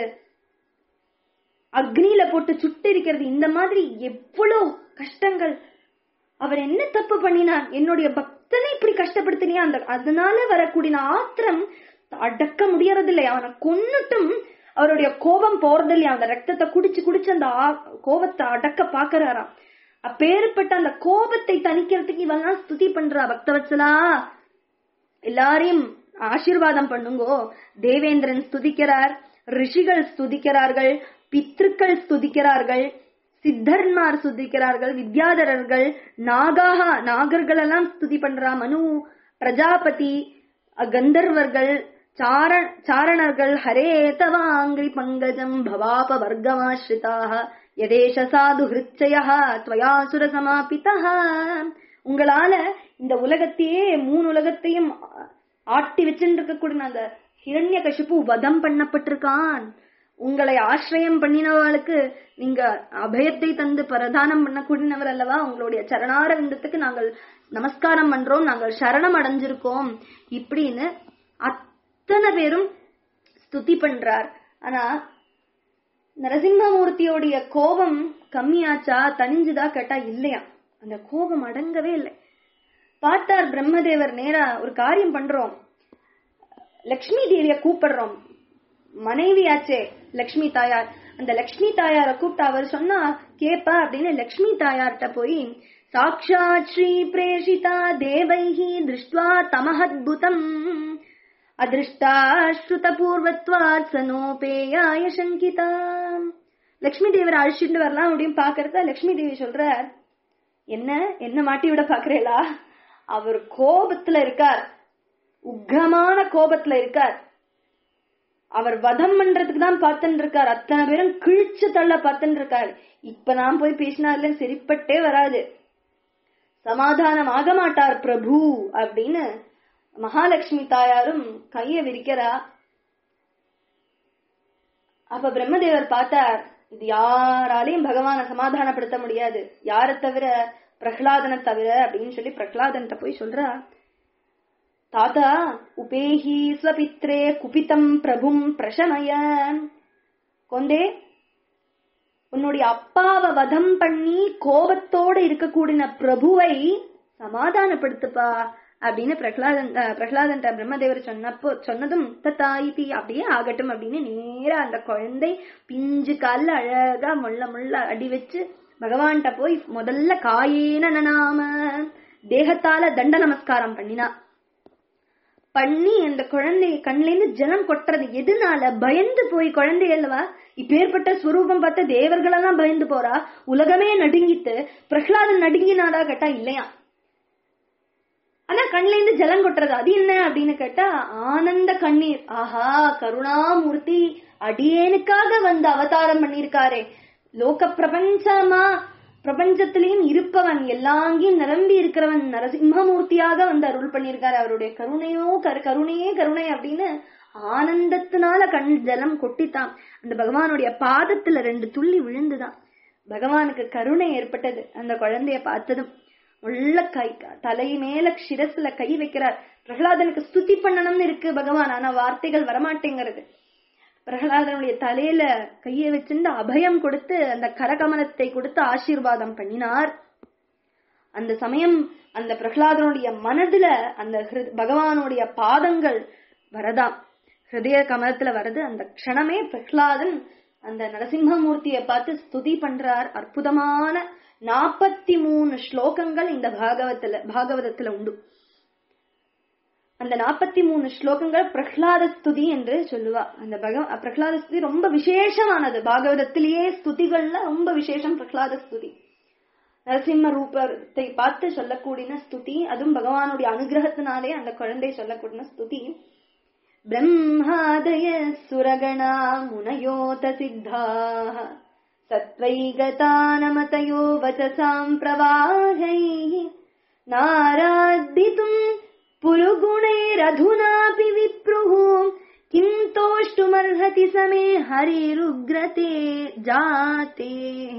அக்னியில போட்டு சுட்டு இருக்கிறது இந்த மாதிரி எவ்வளவு கஷ்டங்கள் அவர் என்ன தப்பு பண்ணினான் என்னுடைய பக்தனை இப்படி கஷ்டப்படுத்தினியா அந்த அதனால வரக்கூடிய ஆத்திரம் அடக்க முடியறதில்லை அவனை கொன்னுட்டும் அவருடைய கோபம் போறதில்லையா அந்த ரத்தத்தை குடிச்சு குடிச்சு அந்த ஆ- கோபத்தை அடக்க பாக்குறாராம் அப்பேற்பட்ட அந்த கோபத்தை தணிக்கிறதுக்கு இவெல்லாம் ஸ்துதி பண்றா பக்தவத்சலா எல்லாரையும் ஆசீர்வாதம் பண்ணுங்கோ தேவேந்திரன் ஸ்துதிக்கிறார் ரிஷிகள் ஸ்துதிக்கிறார்கள் பித்ருக்கள் ஸ்துதிக்கிறார்கள் சித்தர்மார் ஸ்துதிக்கிறார்கள் வித்யாதரர்கள் நாகாக நாகர்கள் எல்லாம் ஸ்துதி பண்றா மனு பிரஜாபதி அ, கந்தர்வர்கள் சார சாரணர்கள் ஹரே தவாங்கிரி பங்கஜம் பவாப வர்க்கமாஸ்ரிதாக யதேஷ சாது ஹிருச்சய துவயாசுர சமாபிதா உங்களால இந்த உலகத்தையே மூணு உலகத்தையும் ஆட்டி வச்சுட்டு இருக்கக்கூடிய அந்த ஹிரண்ய கசிப்பு வதம் பண்ணப்பட்டிருக்கான் உங்களை ஆசிரியம் பண்ணினவர்களுக்கு நீங்க அபயத்தை தந்து பிரதானம் பண்ணக்கூடியவர் அல்லவா உங்களுடைய சரணார விந்தத்துக்கு நாங்கள் நமஸ்காரம் பண்றோம் நாங்கள் சரணம் அடைஞ்சிருக்கோம் இப்படின்னு அத்தனை பேரும் ஸ்துதி பண்றார் ஆனா நரசிம்மமூர்த்தியோடைய கோபம் கம்மியாச்சா தனிஞ்சுதா கேட்டா இல்லையா அந்த கோபம் அடங்கவே இல்லை பார்த்தார் பிரம்மதேவர் நேரா ஒரு காரியம் பண்றோம் லக்ஷ்மி தேவிய கூப்பிடுறோம் மனைவியாச்சே லக்ஷ்மி தாயார் அந்த லக்ஷ்மி தாயார கூப்பிட்டு அவர் சொன்னா கேப்பா அப்படின்னு லக்ஷ்மி தாயார்கிட்ட போய் சாட்சாத் ஸ்ரீ பிரேஷிதா தேவைஹி திருஷ்டுவா தமஹத்புதம் அதிருஷ்டா ஸ்ருத பூர்வத்வாத் சனோபேயாய சங்கிதா லக்ஷ்மி தேவரை அழிச்சுட்டு வரலாம் அப்படின்னு பாக்குறத லக்ஷ்மி தேவி சொல்றார் என்ன என்ன மாட்டி விட பாக்குறீங்களா அவர் கோபத்துல இருக்கார் உக்ரமான கோபத்துல இருக்கார் அவர் வதம் பண்றதுக்கு தான் பார்த்துட்டு இருக்கார் அத்தனை பேரும் கிழிச்சு தள்ள பார்த்துட்டு இருக்கார் இப்ப நான் போய் பேசினால சரிப்பட்டே வராது சமாதானம் ஆக மாட்டார் பிரபு அப்படின்னு மகாலட்சுமி தாயாரும் கைய விரிக்கிறா அப்ப பிரம்மதேவர் பார்த்தார் இது யாராலையும் பகவான சமாதானப்படுத்த முடியாது யாரை தவிர பிரகலாதனை தவிர அப்படின்னு சொல்லி பிரகலாதன்ட்ட போய் சொல்றா தாத்தா உபேஹி ஸ்வபித்ரே குபிதம் பிரபும் பிரசமய கொண்டே உன்னுடைய அப்பாவை வதம் பண்ணி கோபத்தோட இருக்கக்கூடிய பிரபுவை சமாதானப்படுத்துப்பா அப்படின்னு பிரகலாதன் பிரகலாதன் பிரம்மதேவர் சொன்னப்போ சொன்னதும் தத்தாயிதி அப்படியே ஆகட்டும் அப்படின்னு நேரா அந்த குழந்தை பிஞ்சு கால்ல அழகா முள்ள முள்ள அடி வச்சு பகவான்கிட்ட போய் முதல்ல காயேன நனாம தேகத்தால தண்ட நமஸ்காரம் பண்ணினா பண்ணி அந்த குழந்தை கண்ல இருந்து ஜலம் கொட்டுறது எதுனால பயந்து போய் குழந்தை அல்லவா இப்பேற்பட்ட ஸ்வரூபம் பார்த்த தேவர்களெல்லாம் பயந்து போறா உலகமே நடுங்கிட்டு பிரகலாதன் நடுங்கினாடா கேட்டா இல்லையா ஆனா கண்ல இருந்து ஜலம் கொட்டுறது அது என்ன அப்படின்னு கேட்டா ஆனந்த கண்ணீர் ஆஹா கருணாமூர்த்தி அடியேனுக்காக வந்து அவதாரம் பண்ணிருக்காரே லோக பிரபஞ்சமா பிரபஞ்சத்திலையும் இருப்பவன் எல்லாங்கேயும் நிரம்பி இருக்கிறவன் நரசிம்மமூர்த்தியாக வந்து அருள் பண்ணியிருக்காரு அவருடைய கருணையோ கரு கருணையே கருணை அப்படின்னு ஆனந்தத்தினால கண் ஜலம் கொட்டித்தான் அந்த பகவானுடைய பாதத்துல ரெண்டு துள்ளி விழுந்துதான் பகவானுக்கு கருணை ஏற்பட்டது அந்த குழந்தைய பார்த்ததும் உள்ள கை தலை மேல சிரஸ்ல கை வைக்கிறார் பிரகலாதனுக்கு ஸ்துதி பண்ணணும்னு இருக்கு பகவான் ஆனா வார்த்தைகள் வரமாட்டேங்கிறது பிரகலாதனுடைய தலையில கையை வச்சிருந்து அபயம் கொடுத்து அந்த கரகமலத்தை கொடுத்து ஆசீர்வாதம் பண்ணினார் அந்த சமயம் அந்த பிரகலாதனுடைய மனதுல அந்த பகவானுடைய பாதங்கள் வரதாம் ஹிருதய கமலத்துல வருது அந்த க்ஷணமே பிரகலாதன் அந்த நரசிம்மமூர்த்தியை பார்த்து ஸ்துதி பண்றார் அற்புதமான நாற்பத்தி மூணு ஸ்லோகங்கள் இந்த பாகவத்துல பாகவதத்துல உண்டு அந்த நாற்பத்தி மூணு ஸ்லோகங்கள் பிரஹ்லாத ஸ்துதி என்று சொல்லுவா அந்த பகவ பிரஹ்லாத ஸ்துதி ரொம்ப விசேஷமானது பாகவதத்திலேயே ஸ்துதிகள்ல ரொம்ப விசேஷம் பிரஹ்லாத ஸ்துதி நரசிம்ம ரூபத்தை பார்த்து சொல்லக்கூடிய ஸ்துதி அதுவும் பகவானுடைய அனுகிரகத்தினாலே அந்த குழந்தை சொல்லக்கூடிய ஸ்துதி பிரம்மாதய சுரகணா முனயோத சித்தாக सत्त्वैगतानमतयो वचसाम् प्रवाहैः नाराद्दितुम् पुरुगुणैरधुनापि विप्रुः किम् तोष्टुमर्हति समे हरिरुग्रते जातेः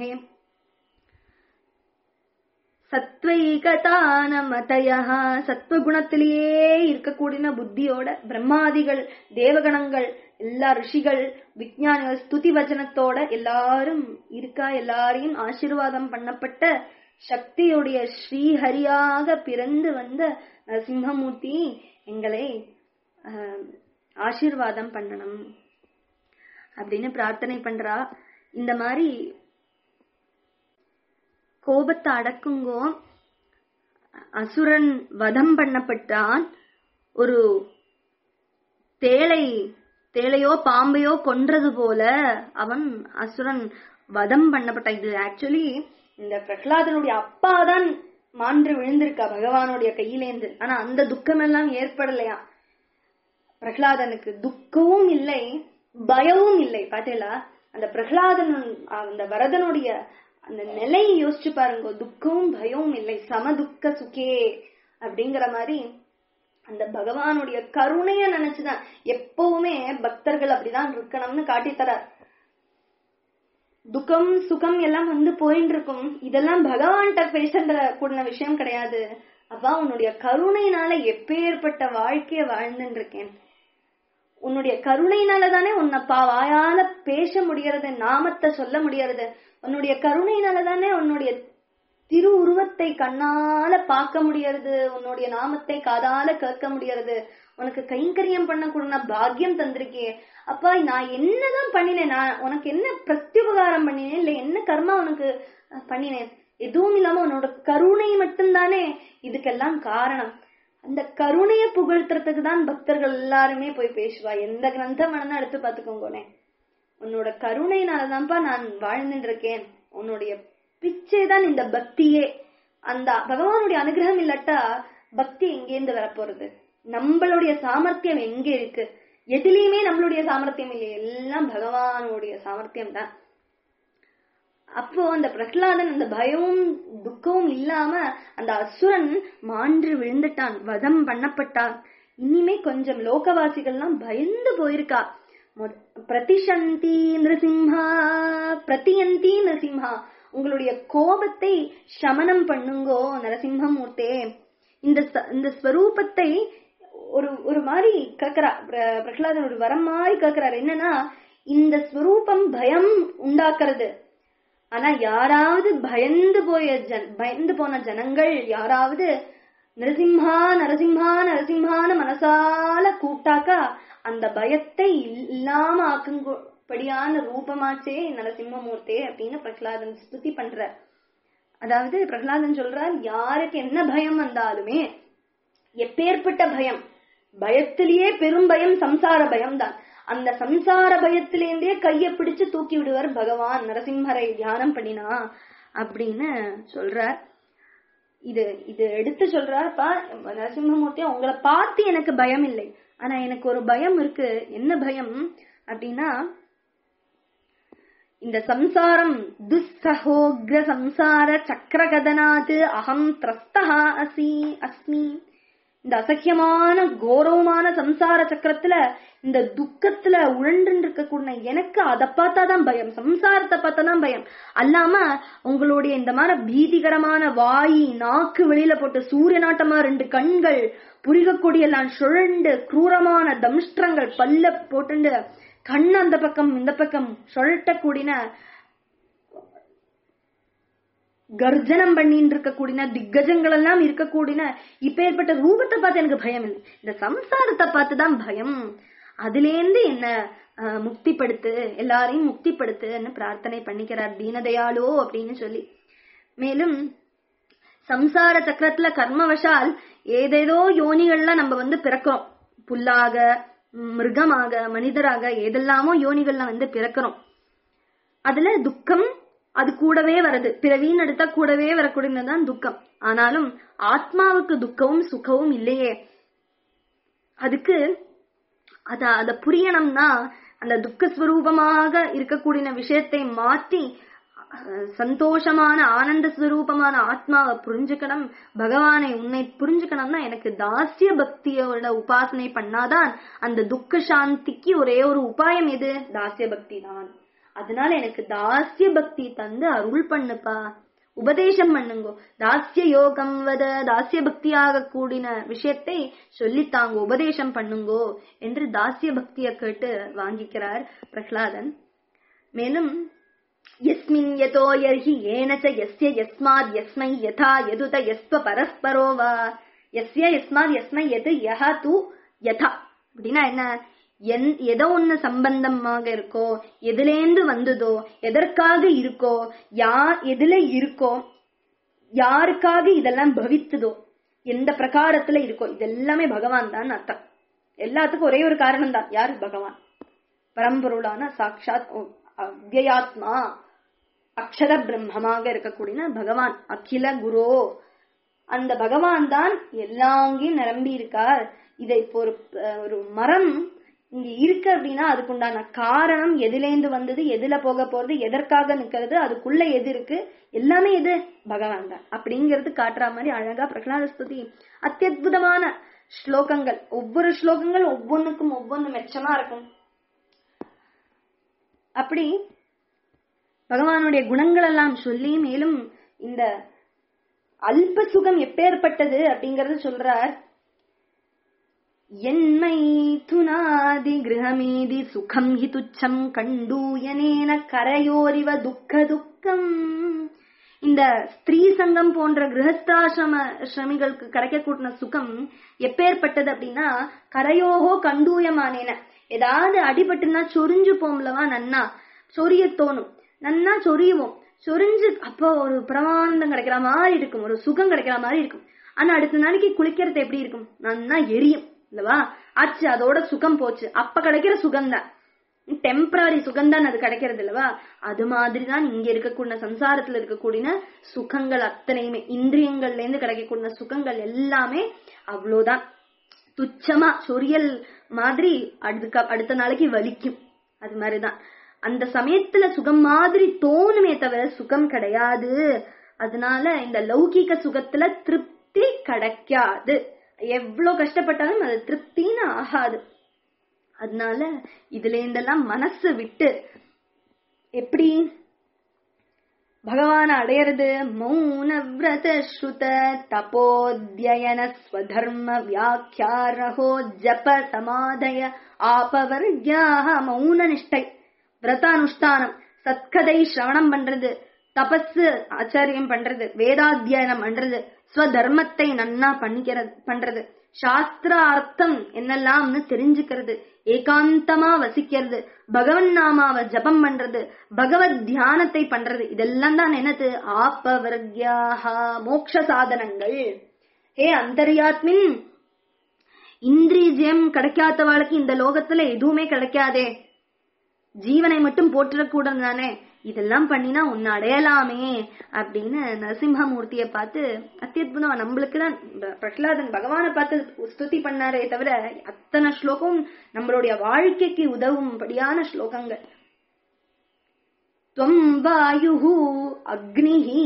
சத்வைகதானமதய சத்வகுணத்திலேயே இருக்கக்கூடிய புத்தியோட பிரம்மாதிகள் தேவகணங்கள் எல்லா ரிஷிகள் விஞ்ஞானிகள் ஸ்துதி வச்சனத்தோட எல்லாரும் இருக்கா எல்லாரையும் ஆசீர்வாதம் பண்ணப்பட்ட சக்தியுடைய ஸ்ரீஹரியாக பிறந்து வந்த நரசிம்மமூர்த்தி எங்களை ஆசீர்வாதம் பண்ணணும் அப்படின்னு பிரார்த்தனை பண்றா இந்த மாதிரி கோபத்தை அடக்குங்கோ அசுரன் வதம் பண்ணப்பட்டான் ஒரு தேளை தேளையோ பாம்பையோ கொன்றது போல அவன் அசுரன் வதம் பண்ணப்பட்டான் இது ஆக்சுவலி இந்த பிரகலாதனுடைய அப்பா தான் மான்று விழுந்திருக்கா பகவானுடைய கையிலேந்து ஆனா அந்த துக்கம் எல்லாம் ஏற்படலையா பிரகலாதனுக்கு துக்கமும் இல்லை பயமும் இல்லை பாத்தீங்களா அந்த பிரகலாதன் அந்த வரதனுடைய அந்த நிலையை யோசிச்சு பாருங்க துக்கமும் பயமும் இல்லை சம துக்க சுகே அப்படிங்கிற மாதிரி அந்த பகவானுடைய கருணைய நினைச்சுதான் எப்பவுமே பக்தர்கள் அப்படிதான் இருக்கணும்னு காட்டித்தரார் துக்கம் சுகம் எல்லாம் வந்து போயிட்டு இருக்கும் இதெல்லாம் பகவான்கிட்ட பேசுற கூடின விஷயம் கிடையாது அப்பா உன்னுடைய கருணையினால எப்பேற்பட்ட வாழ்க்கைய வாழ்ந்துட்டு இருக்கேன் உன்னுடைய கருணையினால தானே உன்னப்பா வாயால பேச முடியறது நாமத்தை சொல்ல முடியறது உன்னுடைய கருணையினால தானே உன்னுடைய திரு உருவத்தை கண்ணால பார்க்க முடியறது உன்னுடைய நாமத்தை காதால கேட்க முடியறது உனக்கு கைங்கரியம் பண்ணக்கூடிய பாக்கியம் தந்திருக்கே அப்பா நான் என்னதான் பண்ணினேன் நான் உனக்கு என்ன பிரத்யுபகாரம் பண்ணினேன் இல்ல என்ன கர்மா உனக்கு அஹ், பண்ணினேன் எதுவும் இல்லாம உன்னோட கருணை மட்டும்தானே இதுக்கெல்லாம் காரணம் அந்த கருணைய புகழ்த்துறதுக்கு தான் பக்தர்கள் எல்லாருமே போய் பேசுவா எந்த கிரந்தம் வேணா எடுத்து பாத்துக்கோங்களே உன்னோட கருணையினாலதான்ப்பா நான் வாழ்ந்துட்டு இருக்கேன் உன்னுடைய பிச்சை தான் இந்த பக்தியே அந்த பகவானுடைய அனுகிரகம் இல்லாட்டா பக்தி எங்கேருந்து வரப்போறது நம்மளுடைய சாமர்த்தியம் எங்க இருக்கு எதுலயுமே நம்மளுடைய சாமர்த்தியம் இல்லை எல்லாம் பகவானுடைய சாமர்த்தியம் தான் அப்போ அந்த பிரகலாதன் அந்த பயமும் துக்கமும் இல்லாம அந்த அசுரன் மாண்டு விழுந்துட்டான் வதம் பண்ணப்பட்டான் இனிமே கொஞ்சம் லோகவாசிகள்லாம் பயந்து போயிருக்கா மொத- பிரதிஷந்தி நிருசிம்ஹா பிரதியந்தி நிருசிம்ஹா உங்களுடைய கோபத்தை சமனம் பண்ணுங்கோ நரசிம்மமூர்த்தே இந்த ச- இந்த ஸ்வரூபத்தை ஒரு ஒரு மாதிரி கேக்குறா பிர- பிரகலாதன் ஒரு வரம் மாதிரி கேக்குறாரு என்னன்னா இந்த ஸ்வரூபம் பயம் உண்டாக்குறது ஆனா யாராவது பயந்து போய ஜன் பயந்து போன ஜனங்கள் யாராவது நரசிம்ஹா நரசிம்ஹா நரசிம்ஹான்னு மனசால கூப்பிட்டாக்கா அந்த பயத்தை இல்- இல்லாம ஆக்கும்படியான ரூபமாச்சே நரசிம்மமூர்த்தே அப்படின்னு பிரகலாதன் ஸ்துதி பண்றார் அதாவது பிரகலாதன் சொல்றார் யாருக்கு என்ன பயம் வந்தாலுமே எப்பேற்பட்ட பயம் பயத்திலேயே பெரும் பயம் சம்சார பயம் தான் அந்த சம்சார பயத்திலேருந்தே கைய பிடிச்சு தூக்கி விடுவார் பகவான் நரசிம்மரை தியானம் பண்ணினா அப்படின்னு சொல்றார் இது இது எடுத்து சொல்றாருப்பா நரசிம்மமூர்த்தி உங்களை பார்த்து எனக்கு பயம் இல்லை ஆனா எனக்கு ஒரு பயம் இருக்கு என்ன பயம் அப்படின்னா இந்த சம்சாரம் துஸ்ஸகோக்ர சம்சார சக்கரகதனாத் அகம் திரஸ்தஹா அசி அஸ்மி இந்த அசக்கியமான கோரவமான சம்சார சக்கரத்துல இந்த துக்கத்துல உழன்று இருக்கக்கூடிய எனக்கு அதை பார்த்தாதான் பயம் சம்சாரத்தை பார்த்தாதான் பயம் அல்லாம உங்களுடைய இந்த மாதிரி பீதிகரமான வாய் நாக்கு வெளியில போட்டு சூரிய நாட்டமா ரெண்டு கண்கள் புரிகக்கூடிய எல்லாம் சுழண்டு கிரூரமான தம்ஷ்டங்கள் பல்ல போட்டுண்டு கண் அந்த பக்கம் இந்த பக்கம் சுழட்டக்கூடின கர்ஜனம் பண்ணிட்டு இருக்கக்கூடிய திக்கஜங்கள் எல்லாம் இருக்கக்கூடிய இப்பேற்பட்ட ரூபத்தை பார்த்து எனக்கு பயம் இல்லை இந்த சம்சாரத்தை பார்த்து தான் பயம் அதுலேருந்து என்ன ஆஹ், முக்திப்படுத்து எல்லாரையும் முக்திப்படுத்துன்னு பிரார்த்தனை பண்ணிக்கிறார் தீனதயாளோ அப்படின்னு சொல்லி மேலும் சம்சார சக்கரத்துல கர்மவசால் ஏதேதோ யோனிகள்ல நம்ம வந்து பிறக்கிறோம் புல்லாக மிருகமாக மனிதராக ஏதெல்லாமோ யோனிகள்ல வந்து பிறக்கிறோம் அதுல துக்கம் அது கூடவே வருது பிறவின்னு எடுத்தா கூடவே வரக்கூடியதுதான் துக்கம் ஆனாலும் ஆத்மாவுக்கு துக்கமும் சுகமும் இல்லையே அதுக்கு அத அத புரியணும்னா அந்த துக்க ஸ்வரூபமாக இருக்கக்கூடிய விஷயத்தை மாற்றி அஹ், சந்தோஷமான ஆனந்த ஸ்வரூபமான ஆத்மாவை புரிஞ்சுக்கணும் பகவானை உன்னை புரிஞ்சுக்கணும்னா எனக்கு தாசிய பக்தியோட உபாசனை பண்ணாதான் அந்த துக்க சாந்திக்கு ஒரே ஒரு உபாயம் எது தாசிய பக்தி தான் அதனால எனக்கு தாசிய பக்தி தந்து அருள் பண்ணுப்பா உபதேசம் பண்ணுங்கோ தாசிய யோகம் வத தாசிய பக்தியாக கூடின விஷயத்தை சொல்லித்தாங்க உபதேசம் பண்ணுங்கோ என்று தாசிய பக்தியை கேட்டு வாங்கிக்கிறார் பிரகலாதன் மேலும் यस्मिन् यतो यर्हि येन च यस्य यस्माद् यस्मै यथा यदुत यस्त्व பரஸ்பரோ வா यस्य यस्माத் यस्मै எது யஹ து யதா அப்படின்னா என்ன என் எதோ ஒண்ணு சம்பந்தமாக இருக்கோ எதுலேந்து வந்ததோ எதற்காக இருக்கோ யார் எதுல இருக்கோ யாருக்காக இதெல்லாம் பவித்ததோ எந்த பிரகாரத்துல இருக்கோ இதெல்லாமே பகவான் தான் அர்த்தம் எல்லாத்துக்கும் ஒரே ஒரு காரணம் தான் யார் பகவான் பரம்பொருளான சாட்சாத் ஓ- அவ்யயாத்மா அக்ஷர பிரம்மமாக இருக்கக்கூடிய பகவான் அகில குரோ அந்த பகவான் தான் எல்லாங்கேயும் நிரம்பி இருக்கார் இதை இப்போ ஒரு அஹ், ஒரு மரம் இங்க இருக்கு அப்படின்னா அதுக்குண்டான காரணம் எதுலேந்து வந்தது எதுல போக போறது எதற்காக நிக்கிறது அதுக்குள்ள எது இருக்கு எல்லாமே எது பகவான் தான் அப்படிங்கிறது காட்டுற மாதிரி அழகா பிரகலாத ஸ்துதி அத்தியுதமான ஸ்லோகங்கள் ஒவ்வொரு ஸ்லோகங்கள் ஒவ்வொன்றுக்கும் ஒவ்வொன்று மெச்சமா இருக்கும் அப்படி பகவானுடைய குணங்கள் எல்லாம் சொல்லி மேலும் இந்த அல்ப சுகம் எப்பேற்பட்டது அப்படிங்கறது சொல்றார் என்மை துனாதி கிரகமீதி சுகம் ஹி துச்சம் கண்டூயனேன கரையோரிவ துக்க துக்கம் இந்த ஸ்திரீ சங்கம் போன்ற கிரகஸ்தாசிரம ஸ்ரமிகளுக்கு கிடைக்கக்கூடிய சுகம் எப்பேற்பட்டது அப்படின்னா கரையோகோ கண்டூயமானேன ஏதாவது அடிபட்டுனா சொரிஞ்சு போம்லவா நன்னா சொரிய தோணும் நன்னா சொரியுவோம் சொரிஞ்சு அப்போ ஒரு பிரமானந்தம் கிடைக்கிற மாதிரி இருக்கும் ஒரு சுகம் கிடைக்கிற மாதிரி இருக்கும் ஆனா அடுத்த நாளைக்கு குளிக்கிறது எப்படி இருக்கும் நன்னா எரியும் இல்லவா ஆச்சு அதோட சுகம் போச்சு அப்ப கிடைக்கிற சுகம் தான் டெம்பரரி சுகம் தான் அது கிடைக்கிறது இல்லவா அது மாதிரிதான் இங்க இருக்கக்கூடிய சம்சாரத்துல இருக்கக்கூடிய சுகங்கள் அத்தனையுமே இந்திரியங்கள்ல இருந்து கிடைக்கக்கூடிய சுகங்கள் எல்லாமே அவ்வளவுதான் துச்சமா சொரியல் மாதிரி அடுத்த அடுத்த நாளைக்கு வலிக்கும் அது மாதிரிதான் அந்த சமயத்துல சுகம் மாதிரி தோணுமே தவிர சுகம் கிடையாது அதனால இந்த லௌகிக சுகத்துல திருப்தி கிடைக்காது எவ்வளவு கஷ்டப்பட்டாலும் அது திருப்தின்னு ஆகாது அதனால இதுல இருந்தெல்லாம் மனசு விட்டு எப்படி பகவான அடையிறது மௌன விரத ஸ்ருத தபோத்யயன ஸ்வதர்ம வியாக்கியாரஹோ ஜப சமாதய ஆபவர்யாக மௌன நிஷ்டை விரதானுஷ்டானம் சத்கதை சிரவணம் பண்றது தபஸ் ஆச்சாரியம் பண்றது வேதாத்தியனம் பண்றது ஸ்வதர்மத்தை நன்னா பண்ணிக்கிறது பண்றது சாஸ்திர அர்த்தம் என்னெல்லாம்னு தெரிஞ்சுக்கிறது ஏகாந்தமா வசிக்கிறது பகவன் நாமாவை ஜபம் பண்றது பகவத் தியானத்தை பண்றது இதெல்லாம் தான் என்னது ஆப்பவர்கியாக மோக்ஷ சாதனங்கள் ஹே அந்தர்யாத்மின் இந்திரிஜயம் கிடைக்காதவாளுக்கு இந்த லோகத்துல எதுவுமே கிடைக்காதே ஜீவனை மட்டும் போற்றக்கூடாது தானே இதெல்லாம் பண்ணினா உன்னை அடையலாமே அப்படின்னு நரசிம்மமூர்த்திய பார்த்து அத்தியுதமா நம்மளுக்கு தான் பிரகலாதன் பகவானை பார்த்து ஸ்துதி பண்ணாரே தவிர அத்தனை ஸ்லோகம் நம்மளுடைய வாழ்க்கைக்கு உதவும்படியான ஸ்லோகங்கள் துவம் வாயு அக்னிஹி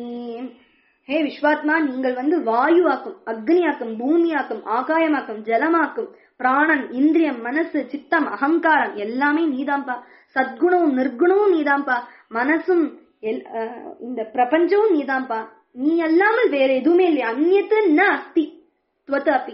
ஹே விஸ்வாத்மா நீங்கள் வந்து வாயுவாக்கும் அக்னியாக்கும் பூமியாக்கும் ஆகாயமாக்கும் ஜலமாக்கும் பிராணன் இந்திரியம் மனசு சித்தம் அகங்காரம் எல்லாமே நீதான்பா சத்குணமும் நிர்குணமும் நீதான்பா மனசும் இந்த பிரபஞ்சமும் நீதான்பா நீ அல்லாமல் வேற எதுவுமே இல்லையா அந்நியத்து ந அஸ்தி துவத்து அப்பி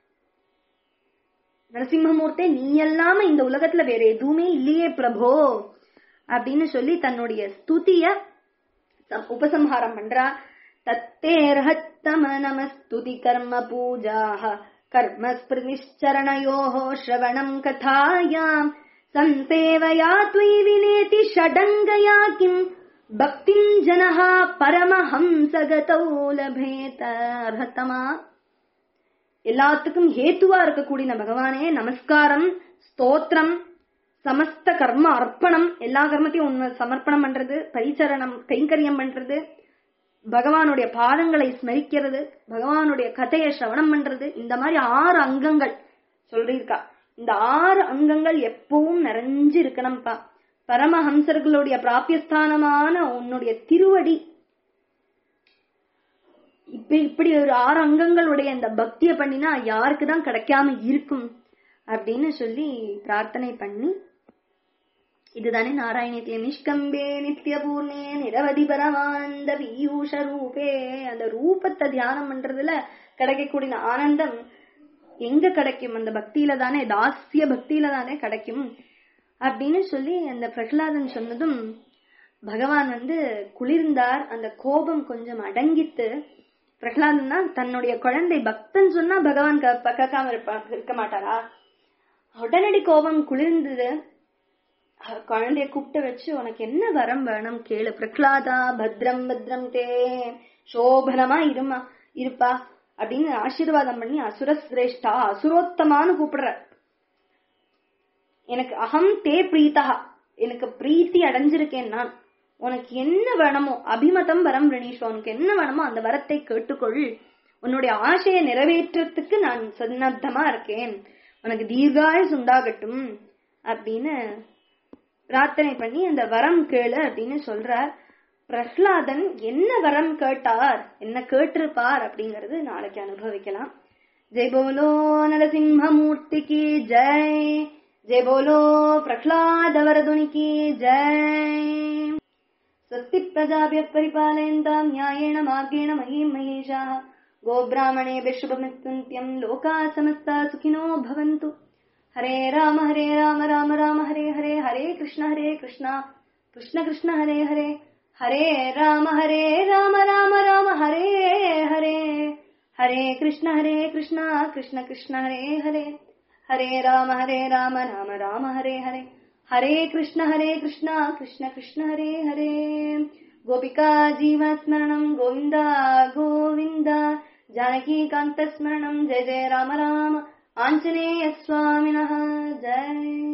நரசிம்மமூர்த்தே நீ அல்லாம இந்த உலகத்துல வேற எதுவுமே இல்லையே பிரபோ அப்படின்னு சொல்லி தன்னுடைய ஸ்துதிய உபசம்ஹாரம் பண்றா தத்தேர்ஹத்தம நமஸ்துதி கர்ம பூஜாக கர்ம ஸ்மிருதிச்சரணயோः श्रवणम् कथायाम् संसेवया त्वयि नेति षडङ्गया किम् பக்திம் ஜனஹா பரமஹம்சகதௌ லபேத அர்ஹத்தமா எல்லாத்துக்கும் ஹேத்துவா இருக்கக்கூடிய பகவானே நமஸ்காரம் ஸ்தோத்திரம் சமஸ்த கர்ம அர்ப்பணம் எல்லா கர்மத்தையும் உன்னை சமர்ப்பணம் பண்றது பரிச்சரணம் கைங்கரியம் பண்றது பகவானுடைய பாதங்களை ஸ்மரிக்கிறது பகவானுடைய கதையை சிரவணம் பண்றது இந்த மாதிரி ஆறு அங்கங்கள் சொல்லிருக்கா இந்த ஆறு அங்கங்கள் எப்பவும் நிறைஞ்சு இருக்கணும்ப்பா பரமஹம்சர்களுடைய பிராபியஸ்தானமான உன்னுடைய திருவடி இப்ப இப்படி ஒரு ஆறு அங்கங்களுடைய இந்த பக்திய பண்ணினா யாருக்கு தான் கிடைக்காம இருக்கும் அப்படின்னு சொல்லி பிரார்த்தனை பண்ணி இதுதானே நாராயணியத்திய நிஷ்கம்பே நித்திய பூர்ணே நிரவதி பரமானந்த பீயூஷ ரூபே அந்த ரூபத்தை தியானம் பண்றதுல கிடைக்கக்கூடிய ஆனந்தம் எங்க கிடைக்கும் அந்த பக்தியில தானே தாசிய பக்தியில தானே கிடைக்கும் அப்படின்னு சொல்லி அந்த பிரகலாதன் சொன்னதும் பகவான் வந்து குளிர்ந்தார் அந்த கோபம் கொஞ்சம் அடங்கித்து பிரகலாதன் தான் தன்னுடைய குழந்தை பக்தன் சொன்னா பகவான் கேட்காம இருப்பா இருக்க மாட்டாரா உடனடி கோபம் குளிர்ந்தது குழந்தைய கூப்பிட்டு வச்சு உனக்கு என்ன வரம் வேணும் கேளு பிரகலாதா பத்ரம் பத்ரம் தே சோபனமா இருமா இருப்பா அப்படின்னு ஆசீர்வாதம் பண்ணி அசுர சிரேஷ்டா அசுரோத்தமான்னு கூப்பிடுற எனக்கு அகம் தே பிரீதா எனக்கு பிரீத்தி அடைஞ்சிருக்கேன் நான் உனக்கு என்ன வேணுமோ அபிமதம் வரம் ரிணீஷோ உனக்கு என்ன வேணுமோ அந்த வரத்தை கேட்டுக்கொள் உன்னுடைய ஆசையை நிறைவேற்றத்துக்கு நான் சன்னத்தமா இருக்கேன் உனக்கு தீர்காயுஸ் உண்டாகட்டும் அப்படின்னு பிரார்த்தனை பண்ணி அந்த வரம் கேளு அப்படின்னு சொல்றார் பிரஹ்லாதன் என்ன வரம் கேட்டார் என்ன கேட்டிருப்பார் அப்படிங்கறது நாளைக்கு அனுபவிக்கலாம் ஜெய் போலோ நரசிம்மமூர்த்திக்கு ஜெய் ஜெய் போலோ பிரஹ்லாத வரதுனிக்கு ஜெய் स्वस्ति प्रजाभ्यः परिपालयन्तां न्यायेण मार्गेण महीं महेशाः गोब्राह्मणेभ्यः शुभमित्यन्त्यम् लोकाः समस्ता सुखिनो भवन्तु हरे राम हरे राम राम राम हरे हरे हरे कृष्ण हरे कृष्ण कृष्ण कृष्ण हरे हरे ஹரே ராம ஹரே ராம ராம ராம ஹரே ஹரே ஹரே கிருஷ்ண ஹரே கிருஷ்ணா கிருஷ்ண கிருஷ்ண ஹரே ஹரே ஹரே ராம ஹரே ராம ராம ராம ஹரே ஹரே ஹரே கிருஷ்ண ஹரே கிருஷ்ணா கிருஷ்ண கிருஷ்ண ஹரே ஹரே கோபிகா ஜீவஸ்மரணம் கோவிந்தா கோவிந்தா जानकीकान्तस्मरणं जय जय राम राम आञ्जनेय स्वामिनः जय